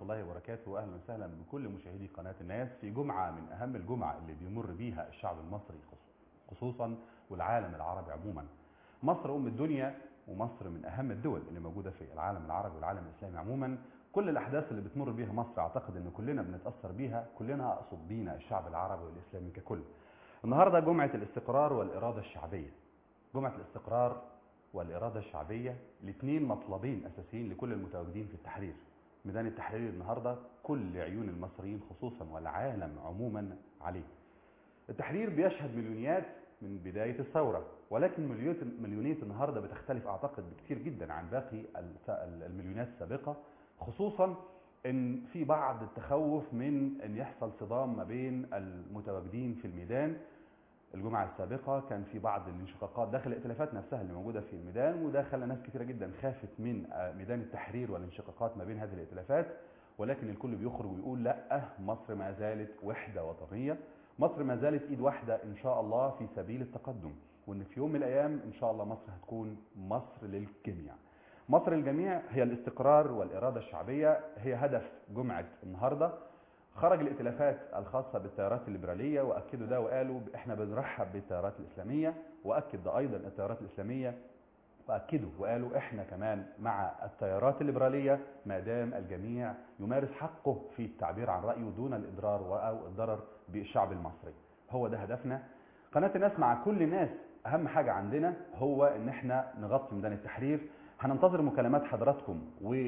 الله وبركاته واهلا وسهلا بكل مشاهدي قناه الناس في جمعه من اهم الجمع اللي بيمر بيها الشعب المصري خصوصا والعالم العربي عموما. مصر ام الدنيا ومصر من اهم الدول اللي موجوده في العالم العربي والعالم الاسلامي عموما. كل الاحداث اللي بتمر بيها مصر اعتقد ان كلنا بنتاثر بيها، كلنا اقصد بينا الشعب العربي والاسلامي ككل. النهارده جمعه الاستقرار والاراده الشعبيه. جمعه الاستقرار والاراده الشعبيه الاثنين مطلبين اساسيين لكل المتواجدين في التحرير. ميدان التحرير النهارده كل عيون المصريين خصوصا والعالم عموما عليه. التحرير بيشهد مليونيات من بدايه الثوره ولكن مليونيه النهارده بتختلف اعتقد بكثير جدا عن باقي المليونيات السابقه خصوصا ان في بعض التخوف من ان يحصل صدام ما بين المتواجدين في الميدان الجمعة السابقة كان في بعض الانشقاقات داخل الائتلافات نفسها اللي موجودة في الميدان وده خلى ناس كثيرة جدا خافت من ميدان التحرير والانشقاقات ما بين هذه الائتلافات ولكن الكل بيخرج ويقول لا مصر ما زالت وحدة وطنية مصر ما زالت ايد واحدة ان شاء الله في سبيل التقدم وان في يوم من الايام ان شاء الله مصر هتكون مصر للجميع مصر للجميع هي الاستقرار والإرادة الشعبية هي هدف جمعة النهاردة خرج الائتلافات الخاصة بالتيارات الليبرالية وأكدوا ده وقالوا احنا بنرحب بالتيارات الإسلامية وأكد ده أيضا التيارات الإسلامية وأكدوا وقالوا احنا كمان مع التيارات الليبرالية ما دام الجميع يمارس حقه في التعبير عن رأيه دون الإضرار أو الضرر بالشعب المصري هو ده هدفنا قناة الناس مع كل الناس أهم حاجة عندنا هو إن احنا نغطي ميدان التحرير هننتظر مكالمات حضراتكم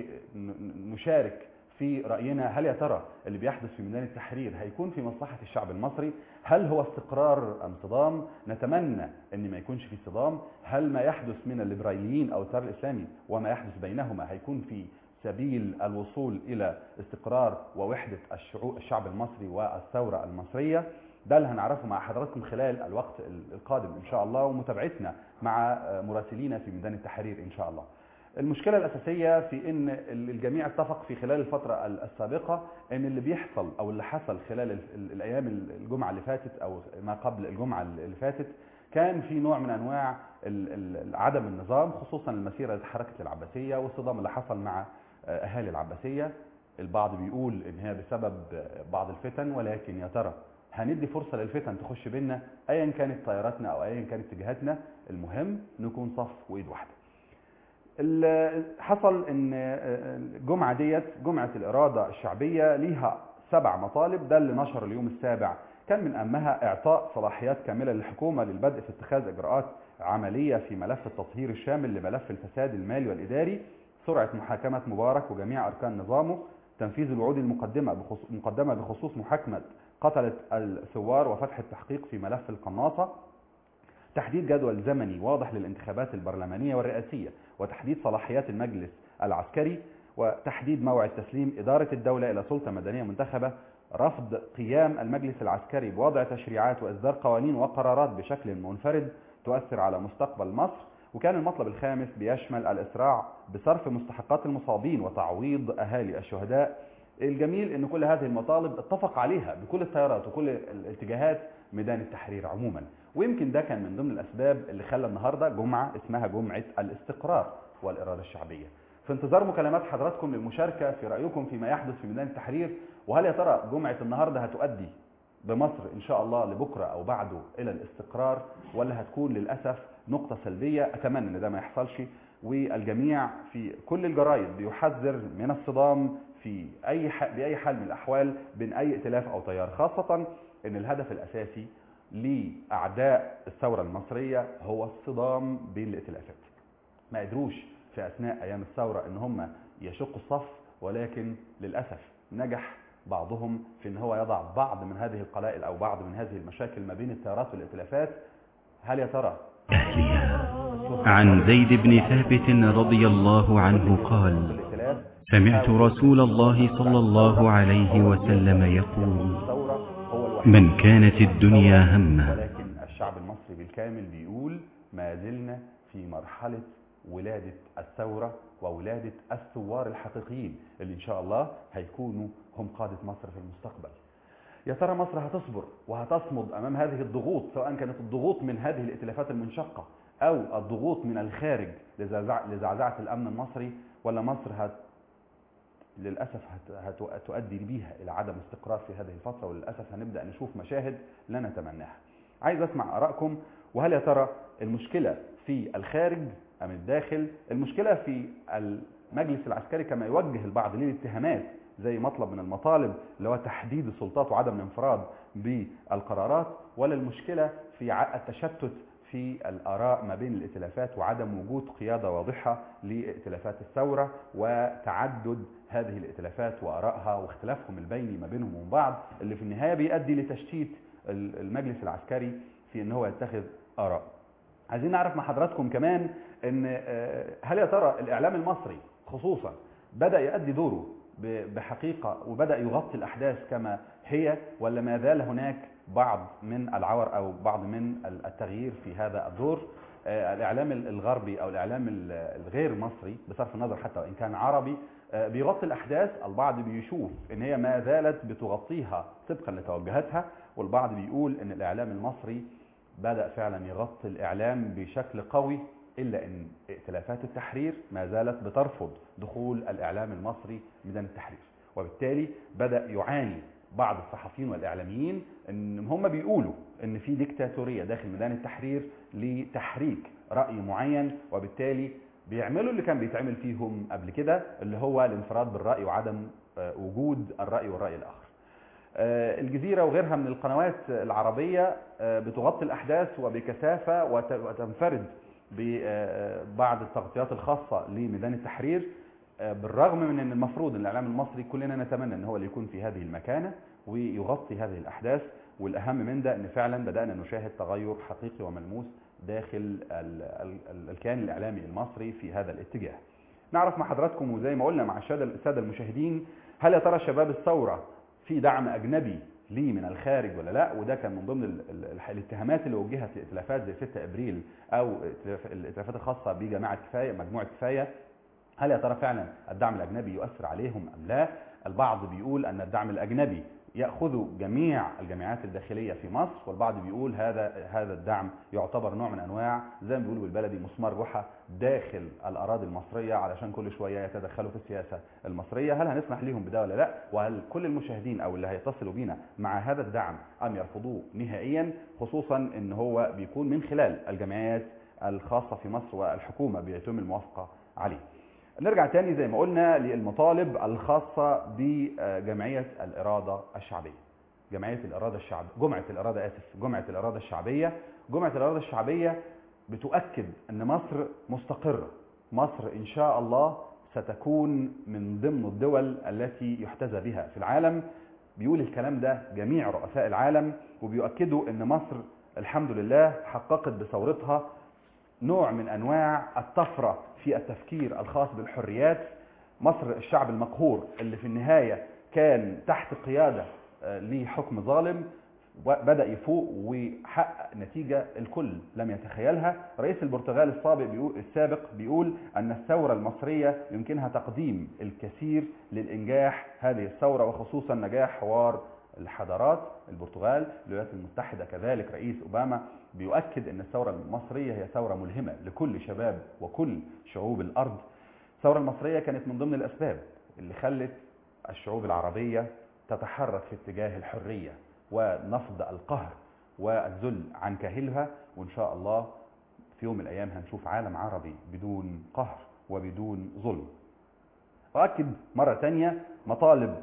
ونشارك في رأينا هل يا ترى اللي بيحدث في ميدان التحرير هيكون في مصلحة الشعب المصري هل هو استقرار أم صدام نتمنى أن ما يكونش في صدام هل ما يحدث من الليبراليين أو التيار الإسلامي وما يحدث بينهما هيكون في سبيل الوصول إلى استقرار ووحدة الشعب المصري والثورة المصرية ده اللي هنعرفه مع حضراتكم خلال الوقت القادم إن شاء الله ومتابعتنا مع مراسلينا في ميدان التحرير إن شاء الله المشكلة الأساسية في أن الجميع اتفق في خلال الفترة السابقة أن اللي بيحصل أو اللي حصل خلال الأيام الجمعة اللي فاتت أو ما قبل الجمعة اللي فاتت كان في نوع من أنواع عدم النظام خصوصا المسيرة حركة العباسية والصدام اللي حصل مع أهالي العباسية البعض بيقول أن هي بسبب بعض الفتن ولكن يا ترى هندي فرصة للفتن تخش بينا أيا كانت طياراتنا أو أيا كانت اتجاهاتنا المهم نكون صف وإيد واحدة حصل ان الجمعه ديت جمعه الاراده الشعبيه ليها سبع مطالب ده اللي نشر اليوم السابع كان من اهمها اعطاء صلاحيات كامله للحكومه للبدء في اتخاذ اجراءات عمليه في ملف التطهير الشامل لملف الفساد المالي والاداري سرعه محاكمه مبارك وجميع اركان نظامه تنفيذ الوعود المقدمه بخصوص مقدمه بخصوص محاكمه قتله الثوار وفتح التحقيق في ملف القناصه تحديد جدول زمني واضح للانتخابات البرلمانية والرئاسية وتحديد صلاحيات المجلس العسكري وتحديد موعد تسليم إدارة الدولة إلى سلطة مدنية منتخبة رفض قيام المجلس العسكري بوضع تشريعات وإصدار قوانين وقرارات بشكل منفرد تؤثر على مستقبل مصر وكان المطلب الخامس بيشمل الإسراع بصرف مستحقات المصابين وتعويض أهالي الشهداء الجميل ان كل هذه المطالب اتفق عليها بكل التيارات وكل الاتجاهات ميدان التحرير عموما ويمكن ده كان من ضمن الاسباب اللي خلى النهارده جمعه اسمها جمعه الاستقرار والاراده الشعبيه في انتظار مكالمات حضراتكم للمشاركه في رايكم فيما يحدث في ميدان التحرير وهل يا ترى جمعه النهارده هتؤدي بمصر ان شاء الله لبكره او بعده الى الاستقرار ولا هتكون للاسف نقطه سلبيه اتمنى ان ده ما يحصلش والجميع في كل الجرايد بيحذر من الصدام في اي حال باي حال من الاحوال بين اي ائتلاف او تيار خاصه ان الهدف الاساسي لاعداء الثوره المصريه هو الصدام بين الائتلافات ما قدروش في اثناء ايام الثوره ان هم يشقوا الصف ولكن للاسف نجح بعضهم في ان هو يضع بعض من هذه القلائل او بعض من هذه المشاكل ما بين التيارات والائتلافات هل يا ترى عن زيد بن ثابت رضي الله عنه قال سمعت رسول الله صلى الله عليه وسلم يقول من كانت الدنيا همه ولكن الشعب المصري بالكامل بيقول ما زلنا في مرحلة ولادة الثورة وولادة الثوار الحقيقيين اللي إن شاء الله هيكونوا هم قادة مصر في المستقبل يا ترى مصر هتصبر وهتصمد أمام هذه الضغوط سواء كانت الضغوط من هذه الائتلافات المنشقة أو الضغوط من الخارج لزعزعة الأمن المصري ولا مصر هت للأسف هت- هتؤدي بيها إلى عدم استقرار في هذه الفترة وللأسف هنبدأ نشوف مشاهد لا نتمناها عايز أسمع آرائكم وهل يا ترى المشكلة في الخارج أم الداخل المشكلة في المجلس العسكري كما يوجه البعض للاتهامات زي مطلب من المطالب اللي هو تحديد السلطات وعدم الانفراد بالقرارات ولا المشكلة في ع- التشتت في الآراء ما بين الائتلافات وعدم وجود قيادة واضحة لائتلافات الثورة وتعدد هذه الائتلافات وآرائها واختلافهم البيني ما بينهم وبين بعض اللي في النهاية بيؤدي لتشتيت ال- المجلس العسكري في ان هو يتخذ آراء عايزين نعرف مع حضراتكم كمان ان آه، هل يا ترى الاعلام المصري خصوصا بدا يؤدي دوره ب- بحقيقه وبدا يغطي الاحداث كما هي ولا ما زال هناك بعض من العور او بعض من ال- التغيير في هذا الدور آه، الاعلام ال- الغربي او الاعلام ال- الغير مصري بصرف النظر حتى وان كان عربي آه، بيغطي الاحداث البعض بيشوف ان هي ما زالت بتغطيها طبقا لتوجهاتها والبعض بيقول ان الاعلام المصري بدأ فعلا يغطي الإعلام بشكل قوي إلا أن ائتلافات التحرير ما زالت بترفض دخول الإعلام المصري ميدان التحرير وبالتالي بدأ يعاني بعض الصحفيين والإعلاميين أن هم بيقولوا أن في ديكتاتورية داخل ميدان التحرير لتحريك رأي معين وبالتالي بيعملوا اللي كان بيتعمل فيهم قبل كده اللي هو الانفراد بالرأي وعدم آه، وجود الرأي والرأي الآخر آه، الجزيرة وغيرها من القنوات العربية آه، بتغطي الأحداث وبكثافة وت- وتنفرد ببعض التغطيات الخاصة لميدان التحرير آه، بالرغم من أن المفروض أن الإعلام المصري كلنا نتمنى أن هو اللي يكون في هذه المكانة ويغطي هذه الأحداث والأهم من ده أن فعلا بدأنا نشاهد تغير حقيقي وملموس داخل ال- ال- ال- الكيان الإعلامي المصري في هذا الاتجاه نعرف مع حضراتكم وزي ما قلنا مع السادة السادة المشاهدين هل يا ترى شباب الثورة في دعم أجنبي ليه من الخارج ولا لا وده كان من ضمن ال- ال- ال- الاتهامات اللي وجهت لائتلافات زي 6 ابريل او ائتلاف- الائتلافات الخاصه بجماعه كفايه مجموعه كفايه هل يا ترى فعلا الدعم الاجنبي يؤثر عليهم ام لا البعض بيقول ان الدعم الاجنبي ياخذ جميع الجامعات الداخليه في مصر والبعض بيقول هذا هذا الدعم يعتبر نوع من انواع زي ما بيقولوا بالبلدي مسمار جحا داخل الاراضي المصريه علشان كل شويه يتدخلوا في السياسه المصريه هل هنسمح لهم بده ولا لا وهل كل المشاهدين او اللي هيتصلوا بينا مع هذا الدعم ام يرفضوه نهائيا خصوصا ان هو بيكون من خلال الجمعيات الخاصه في مصر والحكومه بيتم الموافقه عليه نرجع تاني زي ما قلنا للمطالب الخاصة بجمعية الإرادة الشعبية جمعية الإرادة الشعب جمعة الإرادة آسف جمعة الإرادة الشعبية جمعة الإرادة الشعبية بتؤكد أن مصر مستقرة مصر إن شاء الله ستكون من ضمن الدول التي يحتذى بها في العالم بيقول الكلام ده جميع رؤساء العالم وبيؤكدوا أن مصر الحمد لله حققت بثورتها نوع من انواع الطفره في التفكير الخاص بالحريات مصر الشعب المقهور اللي في النهايه كان تحت قياده آه، لحكم ظالم بدا يفوق وحقق نتيجه الكل لم يتخيلها رئيس البرتغال السابق بيقول السابق بيقول ان الثوره المصريه يمكنها تقديم الكثير للانجاح هذه الثوره وخصوصا نجاح حوار الحضارات البرتغال الولايات المتحده كذلك رئيس اوباما بيؤكد ان الثوره المصريه هي ثوره ملهمه لكل شباب وكل شعوب الارض الثوره المصريه كانت من ضمن الاسباب اللي خلت الشعوب العربيه تتحرك في اتجاه الحريه ونفض القهر والذل عن كاهلها وان شاء الله في يوم من الايام هنشوف عالم عربي بدون قهر وبدون ظلم أؤكد مرة تانية مطالب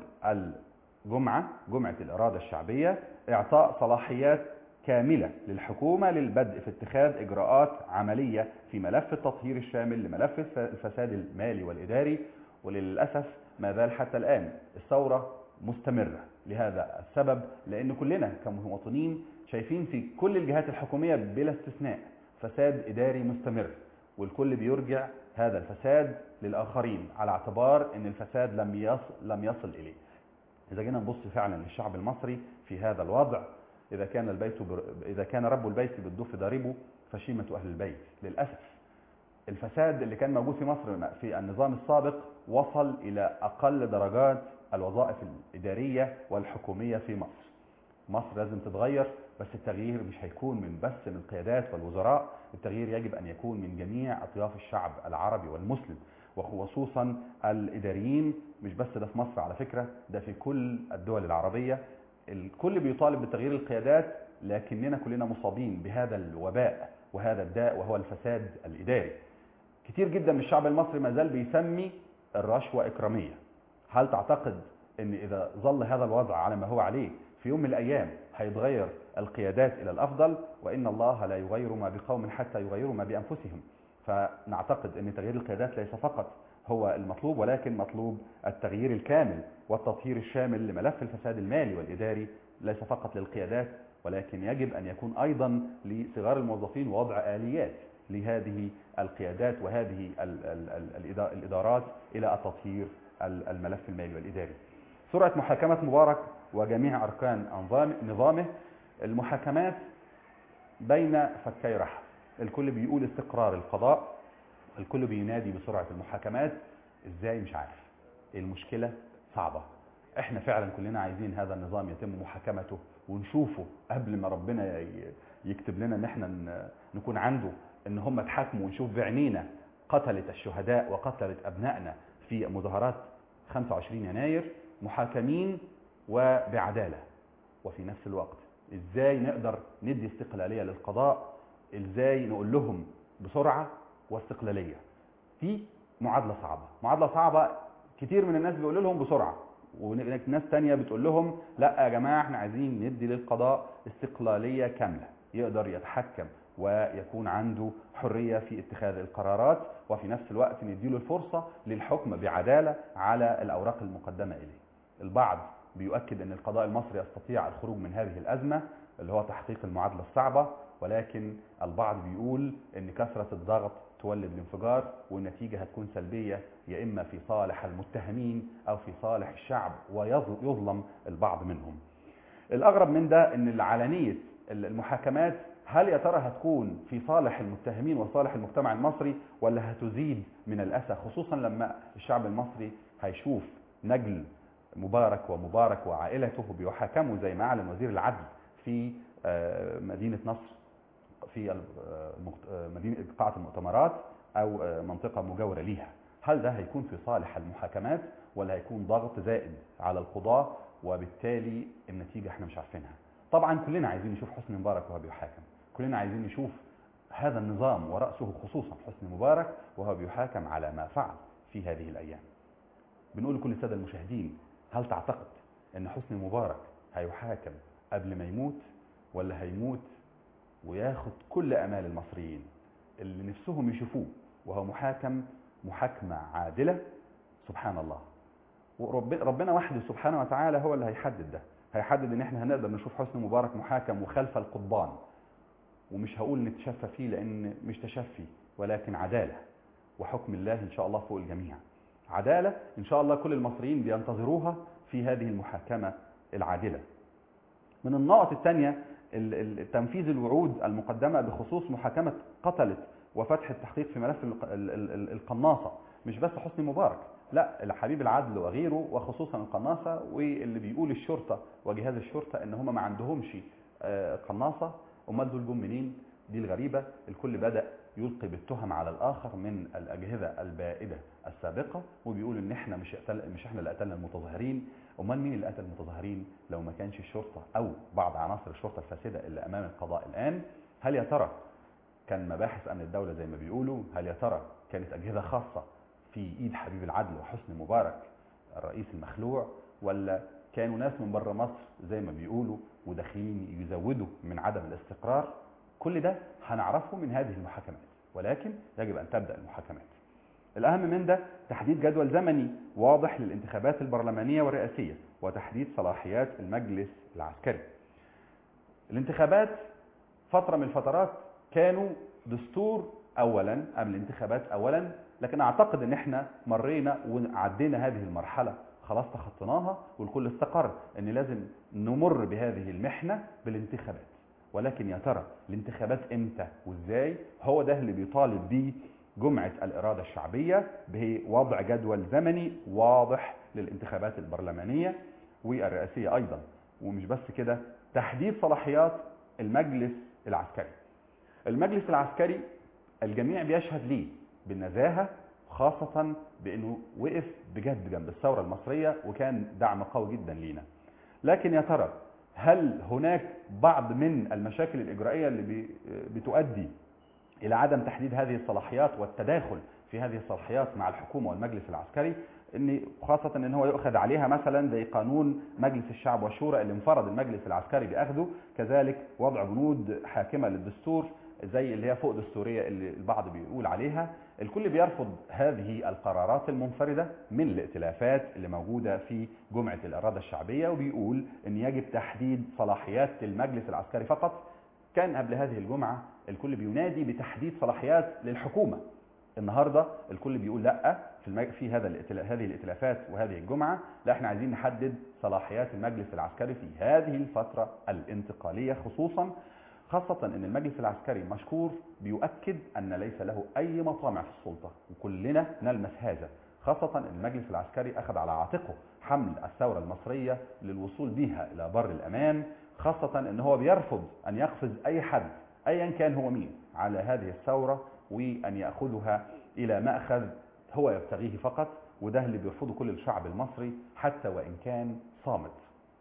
الجمعة جمعة الإرادة الشعبية إعطاء صلاحيات كاملة للحكومة للبدء في اتخاذ إجراءات عملية في ملف التطهير الشامل لملف الف- الفساد المالي والإداري وللأسف ما زال حتى الآن الثورة مستمرة لهذا السبب لأن كلنا كمواطنين شايفين في كل الجهات الحكومية بلا استثناء فساد إداري مستمر والكل بيرجع هذا الفساد للآخرين على اعتبار أن الفساد لم يصل, لم يصل إليه إذا جينا نبص فعلا للشعب المصري في هذا الوضع إذا كان البيت بر... إذا كان رب البيت بالضف ضاربه فشيمة أهل البيت للأسف الفساد اللي كان موجود في مصر في النظام السابق وصل إلى أقل درجات الوظائف الإدارية والحكومية في مصر مصر لازم تتغير بس التغيير مش هيكون من بس من القيادات والوزراء التغيير يجب أن يكون من جميع أطياف الشعب العربي والمسلم وخصوصا الإداريين مش بس ده في مصر على فكرة ده في كل الدول العربية الكل بيطالب بتغيير القيادات لكننا كلنا مصابين بهذا الوباء وهذا الداء وهو الفساد الإداري كتير جدا من الشعب المصري ما زال بيسمي الرشوة إكرامية هل تعتقد ان اذا ظل هذا الوضع على ما هو عليه في يوم من الايام هيتغير القيادات الى الافضل وان الله لا يغير ما بقوم حتى يغيروا ما بانفسهم فنعتقد ان تغيير القيادات ليس فقط هو المطلوب ولكن مطلوب التغيير الكامل والتطهير الشامل لملف الفساد المالي والاداري ليس فقط للقيادات ولكن يجب ان يكون ايضا لصغار الموظفين وضع اليات لهذه القيادات وهذه ال- ال- ال- الادارات الى التطهير الملف المالي والاداري سرعة محاكمة مبارك وجميع أركان أنظام- نظامه المحاكمات بين فكي رحم الكل بيقول استقرار القضاء الكل بينادي بسرعة المحاكمات ازاي مش عارف المشكلة صعبة احنا فعلا كلنا عايزين هذا النظام يتم محاكمته ونشوفه قبل ما ربنا ي- يكتب لنا ان احنا ن- نكون عنده ان هم اتحاكموا ونشوف بعينينا قتلت الشهداء وقتلت ابنائنا في مظاهرات 25 يناير محاكمين وبعدالة وفي نفس الوقت ازاي نقدر ندي استقلالية للقضاء ازاي نقول لهم بسرعة واستقلالية دي معادلة صعبة معادلة صعبة كتير من الناس بيقول لهم بسرعة وناس تانية بتقول لهم لا يا جماعة احنا عايزين ندي للقضاء استقلالية كاملة يقدر يتحكم ويكون عنده حرية في اتخاذ القرارات وفي نفس الوقت نديله الفرصة للحكم بعدالة على الأوراق المقدمة إليه البعض بيؤكد أن القضاء المصري يستطيع الخروج من هذه الأزمة اللي هو تحقيق المعادلة الصعبة ولكن البعض بيقول أن كثرة الضغط تولد الانفجار والنتيجة هتكون سلبية يا إما في صالح المتهمين أو في صالح الشعب ويظلم البعض منهم الأغرب من ده أن علنية المحاكمات هل يا ترى هتكون في صالح المتهمين وصالح المجتمع المصري ولا هتزيد من الأسى خصوصا لما الشعب المصري هيشوف نجل مبارك ومبارك وعائلته بيحاكموا زي ما أعلن وزير العدل في آه، مدينة نصر في المقت- آه، مدينة قاعة المؤتمرات أو آه، منطقة مجاورة ليها هل ده هيكون في صالح المحاكمات ولا هيكون ضغط زائد على القضاة وبالتالي النتيجة احنا مش عارفينها طبعا كلنا عايزين نشوف حسني مبارك وهو بيحاكم كلنا عايزين نشوف هذا النظام ورأسه خصوصا حسني مبارك وهو بيحاكم على ما فعل في هذه الأيام بنقول لكل السادة المشاهدين هل تعتقد أن حسني مبارك هيحاكم قبل ما يموت ولا هيموت وياخد كل أمال المصريين اللي نفسهم يشوفوه وهو محاكم محاكمة عادلة سبحان الله وربنا ربنا وحده سبحانه وتعالى هو اللي هيحدد ده هيحدد ان احنا هنقدر نشوف حسني مبارك محاكم وخلف القضبان ومش هقول نتشفى فيه لان مش تشفي ولكن عداله وحكم الله ان شاء الله فوق الجميع عداله ان شاء الله كل المصريين بينتظروها في هذه المحاكمه العادله من النقط الثانيه تنفيذ الوعود المقدمه بخصوص محاكمه قتله وفتح التحقيق في ملف الق- ال- ال- ال- القناصه مش بس حسني مبارك لا الحبيب العدل وغيره وخصوصا القناصه واللي بيقول الشرطه وجهاز الشرطه ان هم ما عندهمش آه، قناصه امال دول جم منين دي الغريبه الكل بدا يلقي بالتهم على الاخر من الاجهزه البائده السابقه وبيقول ان احنا مش قتل مش احنا اللي قتلنا المتظاهرين امال مين اللي قتل المتظاهرين لو ما كانش الشرطه او بعض عناصر الشرطه الفاسده اللي امام القضاء الان هل يا ترى كان مباحث امن الدوله زي ما بيقولوا هل يا ترى كانت اجهزه خاصه في ايد حبيب العدل وحسني مبارك الرئيس المخلوع ولا كانوا ناس من بره مصر زي ما بيقولوا وداخلين يزودوا من عدم الاستقرار كل ده هنعرفه من هذه المحاكمات ولكن يجب ان تبدا المحاكمات الاهم من ده تحديد جدول زمني واضح للانتخابات البرلمانيه والرئاسيه وتحديد صلاحيات المجلس العسكري الانتخابات فتره من الفترات كانوا دستور اولا قبل الانتخابات اولا لكن اعتقد ان احنا مرينا وعدينا هذه المرحله خلاص تخطيناها والكل استقر ان لازم نمر بهذه المحنه بالانتخابات ولكن يا ترى الانتخابات امتى وازاي هو ده اللي بيطالب بيه جمعه الاراده الشعبيه بوضع جدول زمني واضح للانتخابات البرلمانيه والرئاسيه ايضا ومش بس كده تحديد صلاحيات المجلس العسكري المجلس العسكري الجميع بيشهد ليه بالنزاهه خاصة بأنه وقف بجد جنب الثورة المصرية وكان دعم قوي جدا لينا لكن يا ترى هل هناك بعض من المشاكل الإجرائية اللي بي- بتؤدي إلى عدم تحديد هذه الصلاحيات والتداخل في هذه الصلاحيات مع الحكومة والمجلس العسكري ان خاصة ان هو يؤخذ عليها مثلا زي قانون مجلس الشعب والشورى اللي انفرد المجلس العسكري باخذه كذلك وضع بنود حاكمة للدستور زي اللي هي فوق دستورية اللي البعض بيقول عليها الكل بيرفض هذه القرارات المنفردة من الائتلافات اللي موجودة في جمعة الإرادة الشعبية وبيقول ان يجب تحديد صلاحيات المجلس العسكري فقط كان قبل هذه الجمعة الكل بينادي بتحديد صلاحيات للحكومة النهارده الكل بيقول لا في المج... في هذا الائتلا- هذه الائتلافات وهذه الجمعه لا احنا عايزين نحدد صلاحيات المجلس العسكري في هذه الفتره الانتقاليه خصوصا خاصة ان المجلس العسكري مشكور بيؤكد ان ليس له اي مطامع في السلطة وكلنا نلمس هذا خاصة ان المجلس العسكري اخذ على عاتقه حمل الثورة المصرية للوصول بها الى بر الامان خاصة ان هو بيرفض ان يقفز اي حد ايا كان هو مين على هذه الثورة وان ياخذها الى ماخذ هو يبتغيه فقط وده اللي بيرفضه كل الشعب المصري حتى وان كان صامت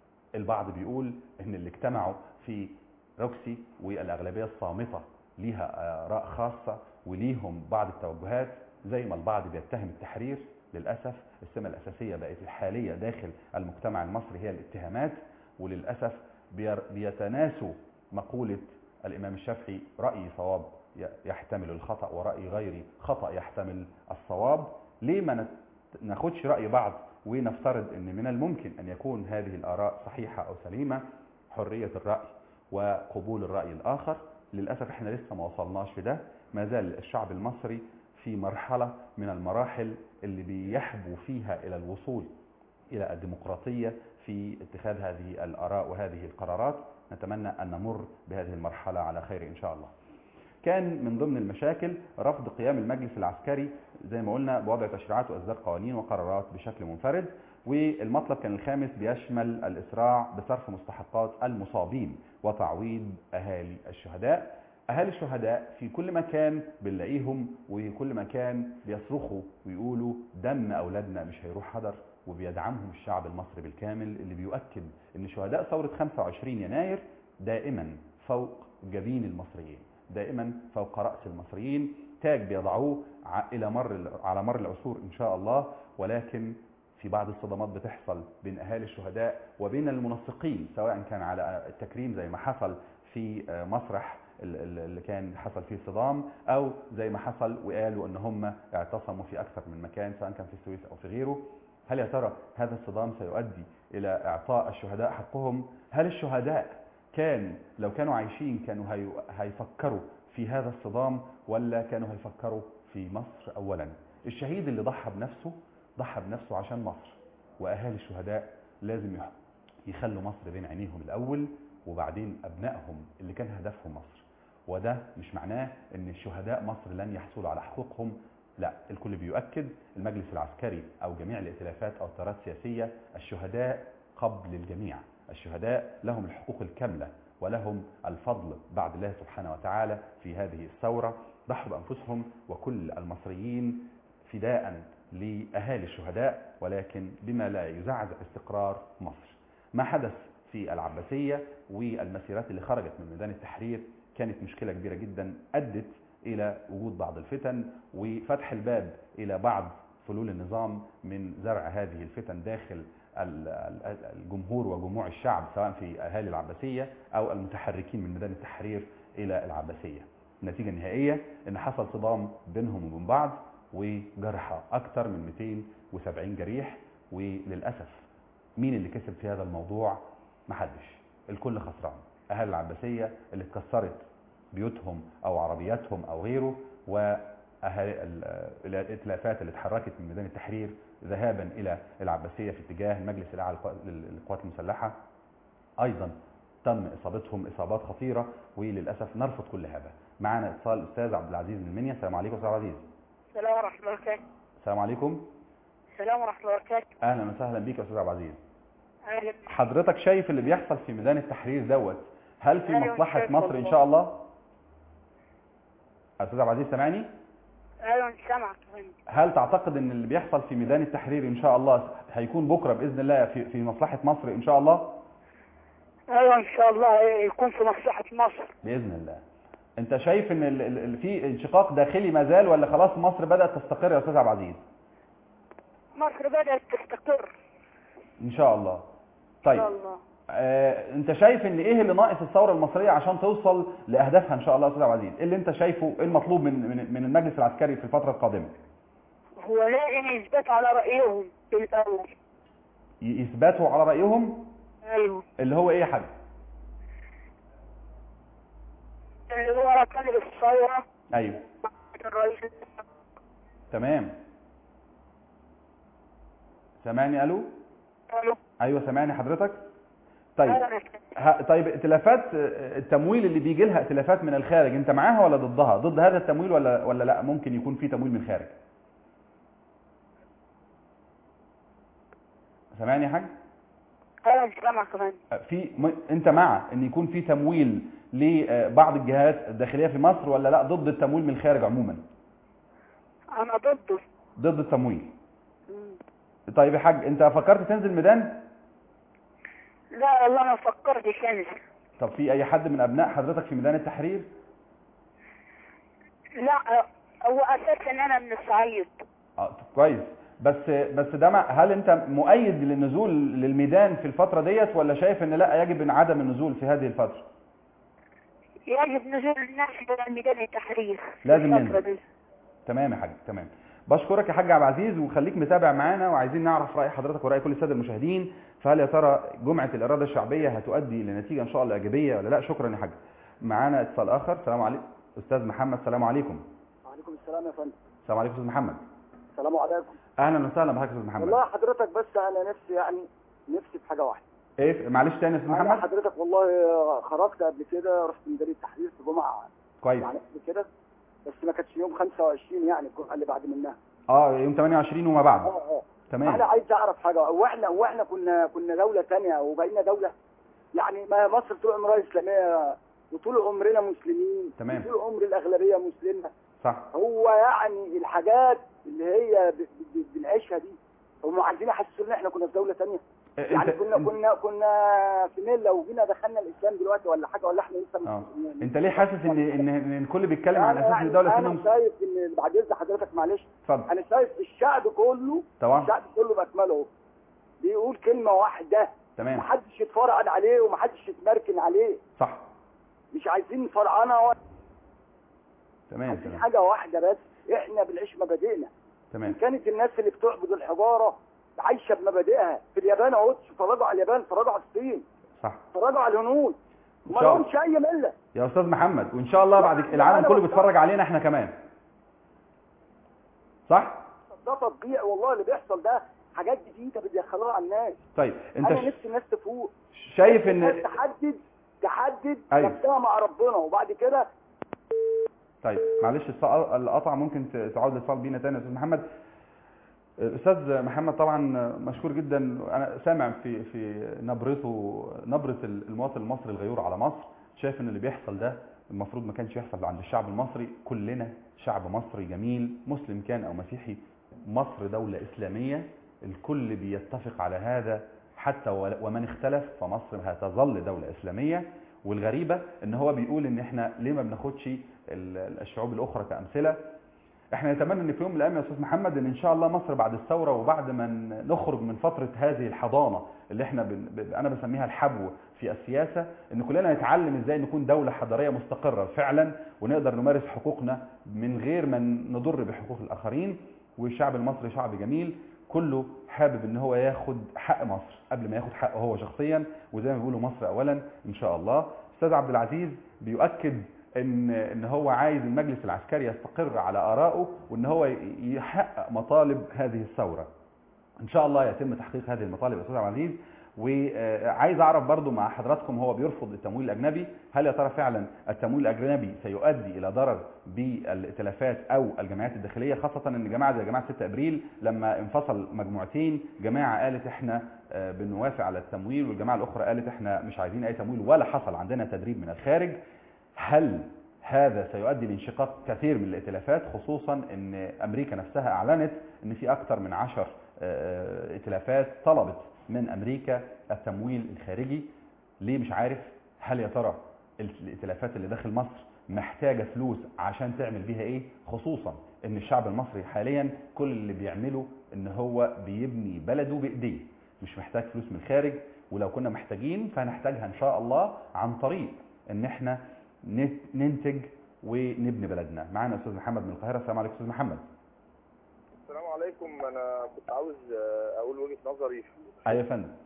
البعض بيقول ان اللي اجتمعوا في روكسي والاغلبيه الصامته ليها اراء خاصه وليهم بعض التوجهات زي ما البعض بيتهم التحرير للاسف السمه الاساسيه بقت الحاليه داخل المجتمع المصري هي الاتهامات وللاسف بير- بيتناسوا مقوله الامام الشافعي رايي صواب ي- يحتمل الخطا وراي غيري خطا يحتمل الصواب ليه ما نت- ناخدش راي بعض ونفترض ان من الممكن ان يكون هذه الاراء صحيحه او سليمه حريه الراي وقبول الراي الاخر للاسف احنا لسه ما وصلناش في ده ما زال الشعب المصري في مرحله من المراحل اللي بيحبو فيها الى الوصول الى الديمقراطيه في اتخاذ هذه الاراء وهذه القرارات نتمنى ان نمر بهذه المرحله على خير ان شاء الله كان من ضمن المشاكل رفض قيام المجلس العسكري زي ما قلنا بوضع تشريعات واصدار قوانين وقرارات بشكل منفرد والمطلب كان الخامس بيشمل الاسراع بصرف مستحقات المصابين وتعويض اهالي الشهداء اهالي الشهداء في كل مكان بنلاقيهم وكل مكان بيصرخوا ويقولوا دم اولادنا مش هيروح هدر وبيدعمهم الشعب المصري بالكامل اللي بيؤكد ان شهداء ثوره 25 يناير دائما فوق جبين المصريين دائما فوق راس المصريين تاج بيضعوه ع- الى مر على مر العصور ان شاء الله ولكن في بعض الصدمات بتحصل بين اهالي الشهداء وبين المنسقين سواء كان على التكريم زي ما حصل في آه، مسرح ال- ال- اللي كان حصل فيه صدام او زي ما حصل وقالوا ان هم اعتصموا في اكثر من مكان سواء كان في السويس او في غيره هل يا ترى هذا الصدام سيؤدي الى اعطاء الشهداء حقهم هل الشهداء كان لو كانوا عايشين كانوا هي- هيفكروا في هذا الصدام ولا كانوا هيفكروا في مصر اولا الشهيد اللي ضحى بنفسه ضحى بنفسه عشان مصر واهالي الشهداء لازم يح- يخلوا مصر بين عينيهم الاول وبعدين ابنائهم اللي كان هدفهم مصر وده مش معناه ان شهداء مصر لن يحصلوا على حقوقهم لا الكل بيؤكد المجلس العسكري او جميع الائتلافات او التيارات السياسيه الشهداء قبل الجميع الشهداء لهم الحقوق الكامله ولهم الفضل بعد الله سبحانه وتعالى في هذه الثوره ضحوا بانفسهم وكل المصريين فداء لاهالي الشهداء ولكن بما لا يزعزع استقرار مصر ما حدث في العباسيه والمسيرات اللي خرجت من ميدان التحرير كانت مشكله كبيره جدا ادت الى وجود بعض الفتن وفتح الباب الى بعض فلول النظام من زرع هذه الفتن داخل ال- ال- الجمهور وجموع الشعب سواء في اهالي العباسيه او المتحركين من ميدان التحرير الى العباسيه. النتيجه النهائيه ان حصل صدام بينهم وبين بعض وجرحى اكثر من 270 جريح وللاسف مين اللي كسب في هذا الموضوع؟ محدش الكل خسران اهالي العباسيه اللي اتكسرت بيوتهم او عربياتهم او غيره واهالي ال- الائتلافات اللي اتحركت من ميدان التحرير ذهابا الى العباسيه في اتجاه المجلس الاعلى للقوا- للقوات المسلحه ايضا تم اصابتهم اصابات خطيره وللاسف نرفض كل هذا معنا اتصال الاستاذ عبد العزيز من المنيا السلام عليكم استاذ عبد العزيز السلام ورحمة الله وبركاته السلام عليكم السلام ورحمة الله وبركاته اهلا وسهلا بيك يا استاذ عبد العزيز أهلا حضرتك شايف اللي بيحصل في ميدان التحرير دوت هل في أيوة، مصلحه شايف مصر ان والله. شاء الله استاذ عبد العزيز سامعني ايوه سامعك يا فندم هل تعتقد ان اللي بيحصل في ميدان التحرير ان شاء الله هيكون بكره باذن الله في في مصلحه مصر ان شاء الله ايوه ان شاء الله يكون في مصلحة مصر باذن الله انت شايف ان ال- ال- ال- في انشقاق داخلي ما زال ولا خلاص مصر بدات تستقر يا استاذ عبد العزيز مصر بدأت تستقر ان شاء الله ان طيب شاء الله آه، انت شايف ان ايه اللي ناقص الثوره المصريه عشان توصل لاهدافها ان شاء الله يا استاذ عبد العزيز ايه اللي انت شايفه ايه المطلوب من من من المجلس العسكري في الفتره القادمه هو لازم يثبت على رأيهم في الأول ي- يثبتوا على رايهم ايوه اللي هو ايه يا حاج اللي هو كان الثورة ايوه الرئيس تمام سامعني الو قالوا ايوه سامعني حضرتك طيب أنا ه... طيب ائتلافات آه، التمويل اللي بيجي لها ائتلافات من الخارج انت معاها ولا ضدها ضد هذا التمويل ولا ولا لا ممكن يكون في تمويل من الخارج سامعني يا حاج أنا سامعك يا فندم في م... انت مع ان يكون في تمويل لبعض الجهات الداخليه في مصر ولا لا ضد التمويل من الخارج عموما أنا ضده ضد التمويل مم. طيب يا حاج انت فكرت تنزل ميدان لا والله ما فكرتش أنزل طب في اي حد من ابناء حضرتك في ميدان التحرير لا هو أساسا أنا من الصعيد اه طب كويس بس بس ده مع هل انت مؤيد للنزول للميدان في الفتره ديت ولا شايف ان لا يجب ان عدم النزول في هذه الفتره يجب نزول الناس إلى ميدان التحرير لازم الفترة ننزل. دي. تمام يا حاج تمام بشكرك يا حاج عبد العزيز وخليك متابع معانا وعايزين نعرف راي حضرتك وراي كل الساده المشاهدين فهل يا ترى جمعه الاراده الشعبيه هتؤدي لنتيجه ان شاء الله ايجابيه ولا لا شكرا يا حاج معانا اتصال اخر السلام عليكم استاذ محمد السلام عليكم وعليكم السلام يا فندم السلام عليكم استاذ محمد السلام عليكم اهلا وسهلا بحضرتك يا استاذ محمد والله حضرتك بس انا نفسي يعني نفسي في حاجه واحده ايه معلش تاني يا استاذ انا محمد حضرتك والله خرجت قبل كده رحت ميدان التحرير في جمعه كويس يعني قبل كده بس ما كانتش يوم 25 يعني الجمعه اللي بعد منها اه يوم 28 وما اه بعد اه تمام انا عايز اعرف حاجه هو احنا هو احنا كنا كنا دوله ثانيه وبقينا دوله يعني ما مصر طول عمرها اسلاميه وطول عمرنا مسلمين تمام. وطول عمر الاغلبيه مسلمه صح هو يعني الحاجات اللي هي ب- ب- بنعيشها دي هم عايزين يحسسونا ان احنا كنا في دوله ثانيه يعني انت كنا كنا كنا في ميل لو جينا دخلنا الاسلام دلوقتي ولا حاجه ولا احنا لسه اه مسلمين. انت ليه حاسس ان ان ان الكل بيتكلم عن أنا اساس ان يعني الدوله انا اسلاميه شايف ان بعد اذن حضرتك معلش اتفضل انا شايف الشعب كله طبعا الشعب كله باكمله بيقول كلمه واحده تمام محدش يتفرعن عليه ومحدش يتمركن عليه صح مش عايزين فرعنه ولا تمام عايزين تمام حاجه واحده بس احنا بنعيش مبادئنا تمام كانت الناس اللي بتعبد الحجاره عايشه بمبادئها في اليابان اهو اتفرجوا على اليابان اتفرجوا على الصين صح اتفرجوا على الهنود إن ما شاء الله. لهمش اي مله يا استاذ محمد وان شاء الله بعد لا، العالم أنا كله بتكلم. بيتفرج علينا احنا كمان صح ده تطبيع والله اللي بيحصل ده حاجات جديده بيدخلوها على الناس طيب انت انا ش- نفسي الناس تفوق شايف الناس ان تحدد تحدد أيوة. نفسها مع ربنا وبعد كده طيب معلش الص- القطع ممكن ت- تعود الاتصال بينا تاني يا استاذ محمد الاستاذ محمد طبعا مشكور جدا انا سامع في في نبرته نبره المواطن المصري الغيور على مصر شايف ان اللي بيحصل ده المفروض ما كانش يحصل عند الشعب المصري كلنا شعب مصري جميل مسلم كان او مسيحي مصر دولة اسلامية الكل بيتفق على هذا حتى ول- ومن اختلف فمصر هتظل دولة اسلامية والغريبة ان هو بيقول ان احنا ليه ما بناخدش ال- الشعوب الاخرى كامثلة احنا نتمنى ان في يوم من الايام يا استاذ محمد ان ان شاء الله مصر بعد الثوره وبعد ما ن- نخرج من فتره هذه الحضانه اللي احنا بن... ب- انا بسميها الحبو في السياسه ان كلنا نتعلم ازاي نكون دوله حضاريه مستقره فعلا ونقدر نمارس حقوقنا من غير ما نضر بحقوق الاخرين والشعب المصري شعب جميل كله حابب ان هو ياخد حق مصر قبل ما ياخد حقه هو شخصيا وزي ما بيقولوا مصر اولا ان شاء الله استاذ عبد العزيز بيؤكد ان ان هو عايز المجلس العسكري يستقر على ارائه وان هو ي- يحقق مطالب هذه الثوره ان شاء الله يتم تحقيق هذه المطالب يا استاذ عبد العزيز وعايز اعرف برضو مع حضراتكم هو بيرفض التمويل الاجنبي هل يا ترى فعلا التمويل الاجنبي سيؤدي الى ضرر بالائتلافات او الجمعيات الداخليه خاصه ان جماعه زي جماعه 6 ابريل لما انفصل مجموعتين جماعه قالت احنا آه، بنوافق على التمويل والجماعه الاخرى قالت احنا مش عايزين اي تمويل ولا حصل عندنا تدريب من الخارج هل هذا سيؤدي لانشقاق كثير من الائتلافات خصوصا ان امريكا نفسها اعلنت ان في اكثر من عشر آه، ائتلافات طلبت من امريكا التمويل الخارجي ليه مش عارف هل يا ترى الائتلافات اللي داخل مصر محتاجه فلوس عشان تعمل بيها ايه خصوصا ان الشعب المصري حاليا كل اللي بيعمله ان هو بيبني بلده بايديه مش محتاج فلوس من الخارج ولو كنا محتاجين فهنحتاجها ان شاء الله عن طريق ان احنا نت- ننتج ونبني بلدنا معانا استاذ محمد من القاهره السلام عليكم استاذ محمد السلام عليكم انا كنت عاوز آه، اقول وجهه نظري في ايوه يا فندم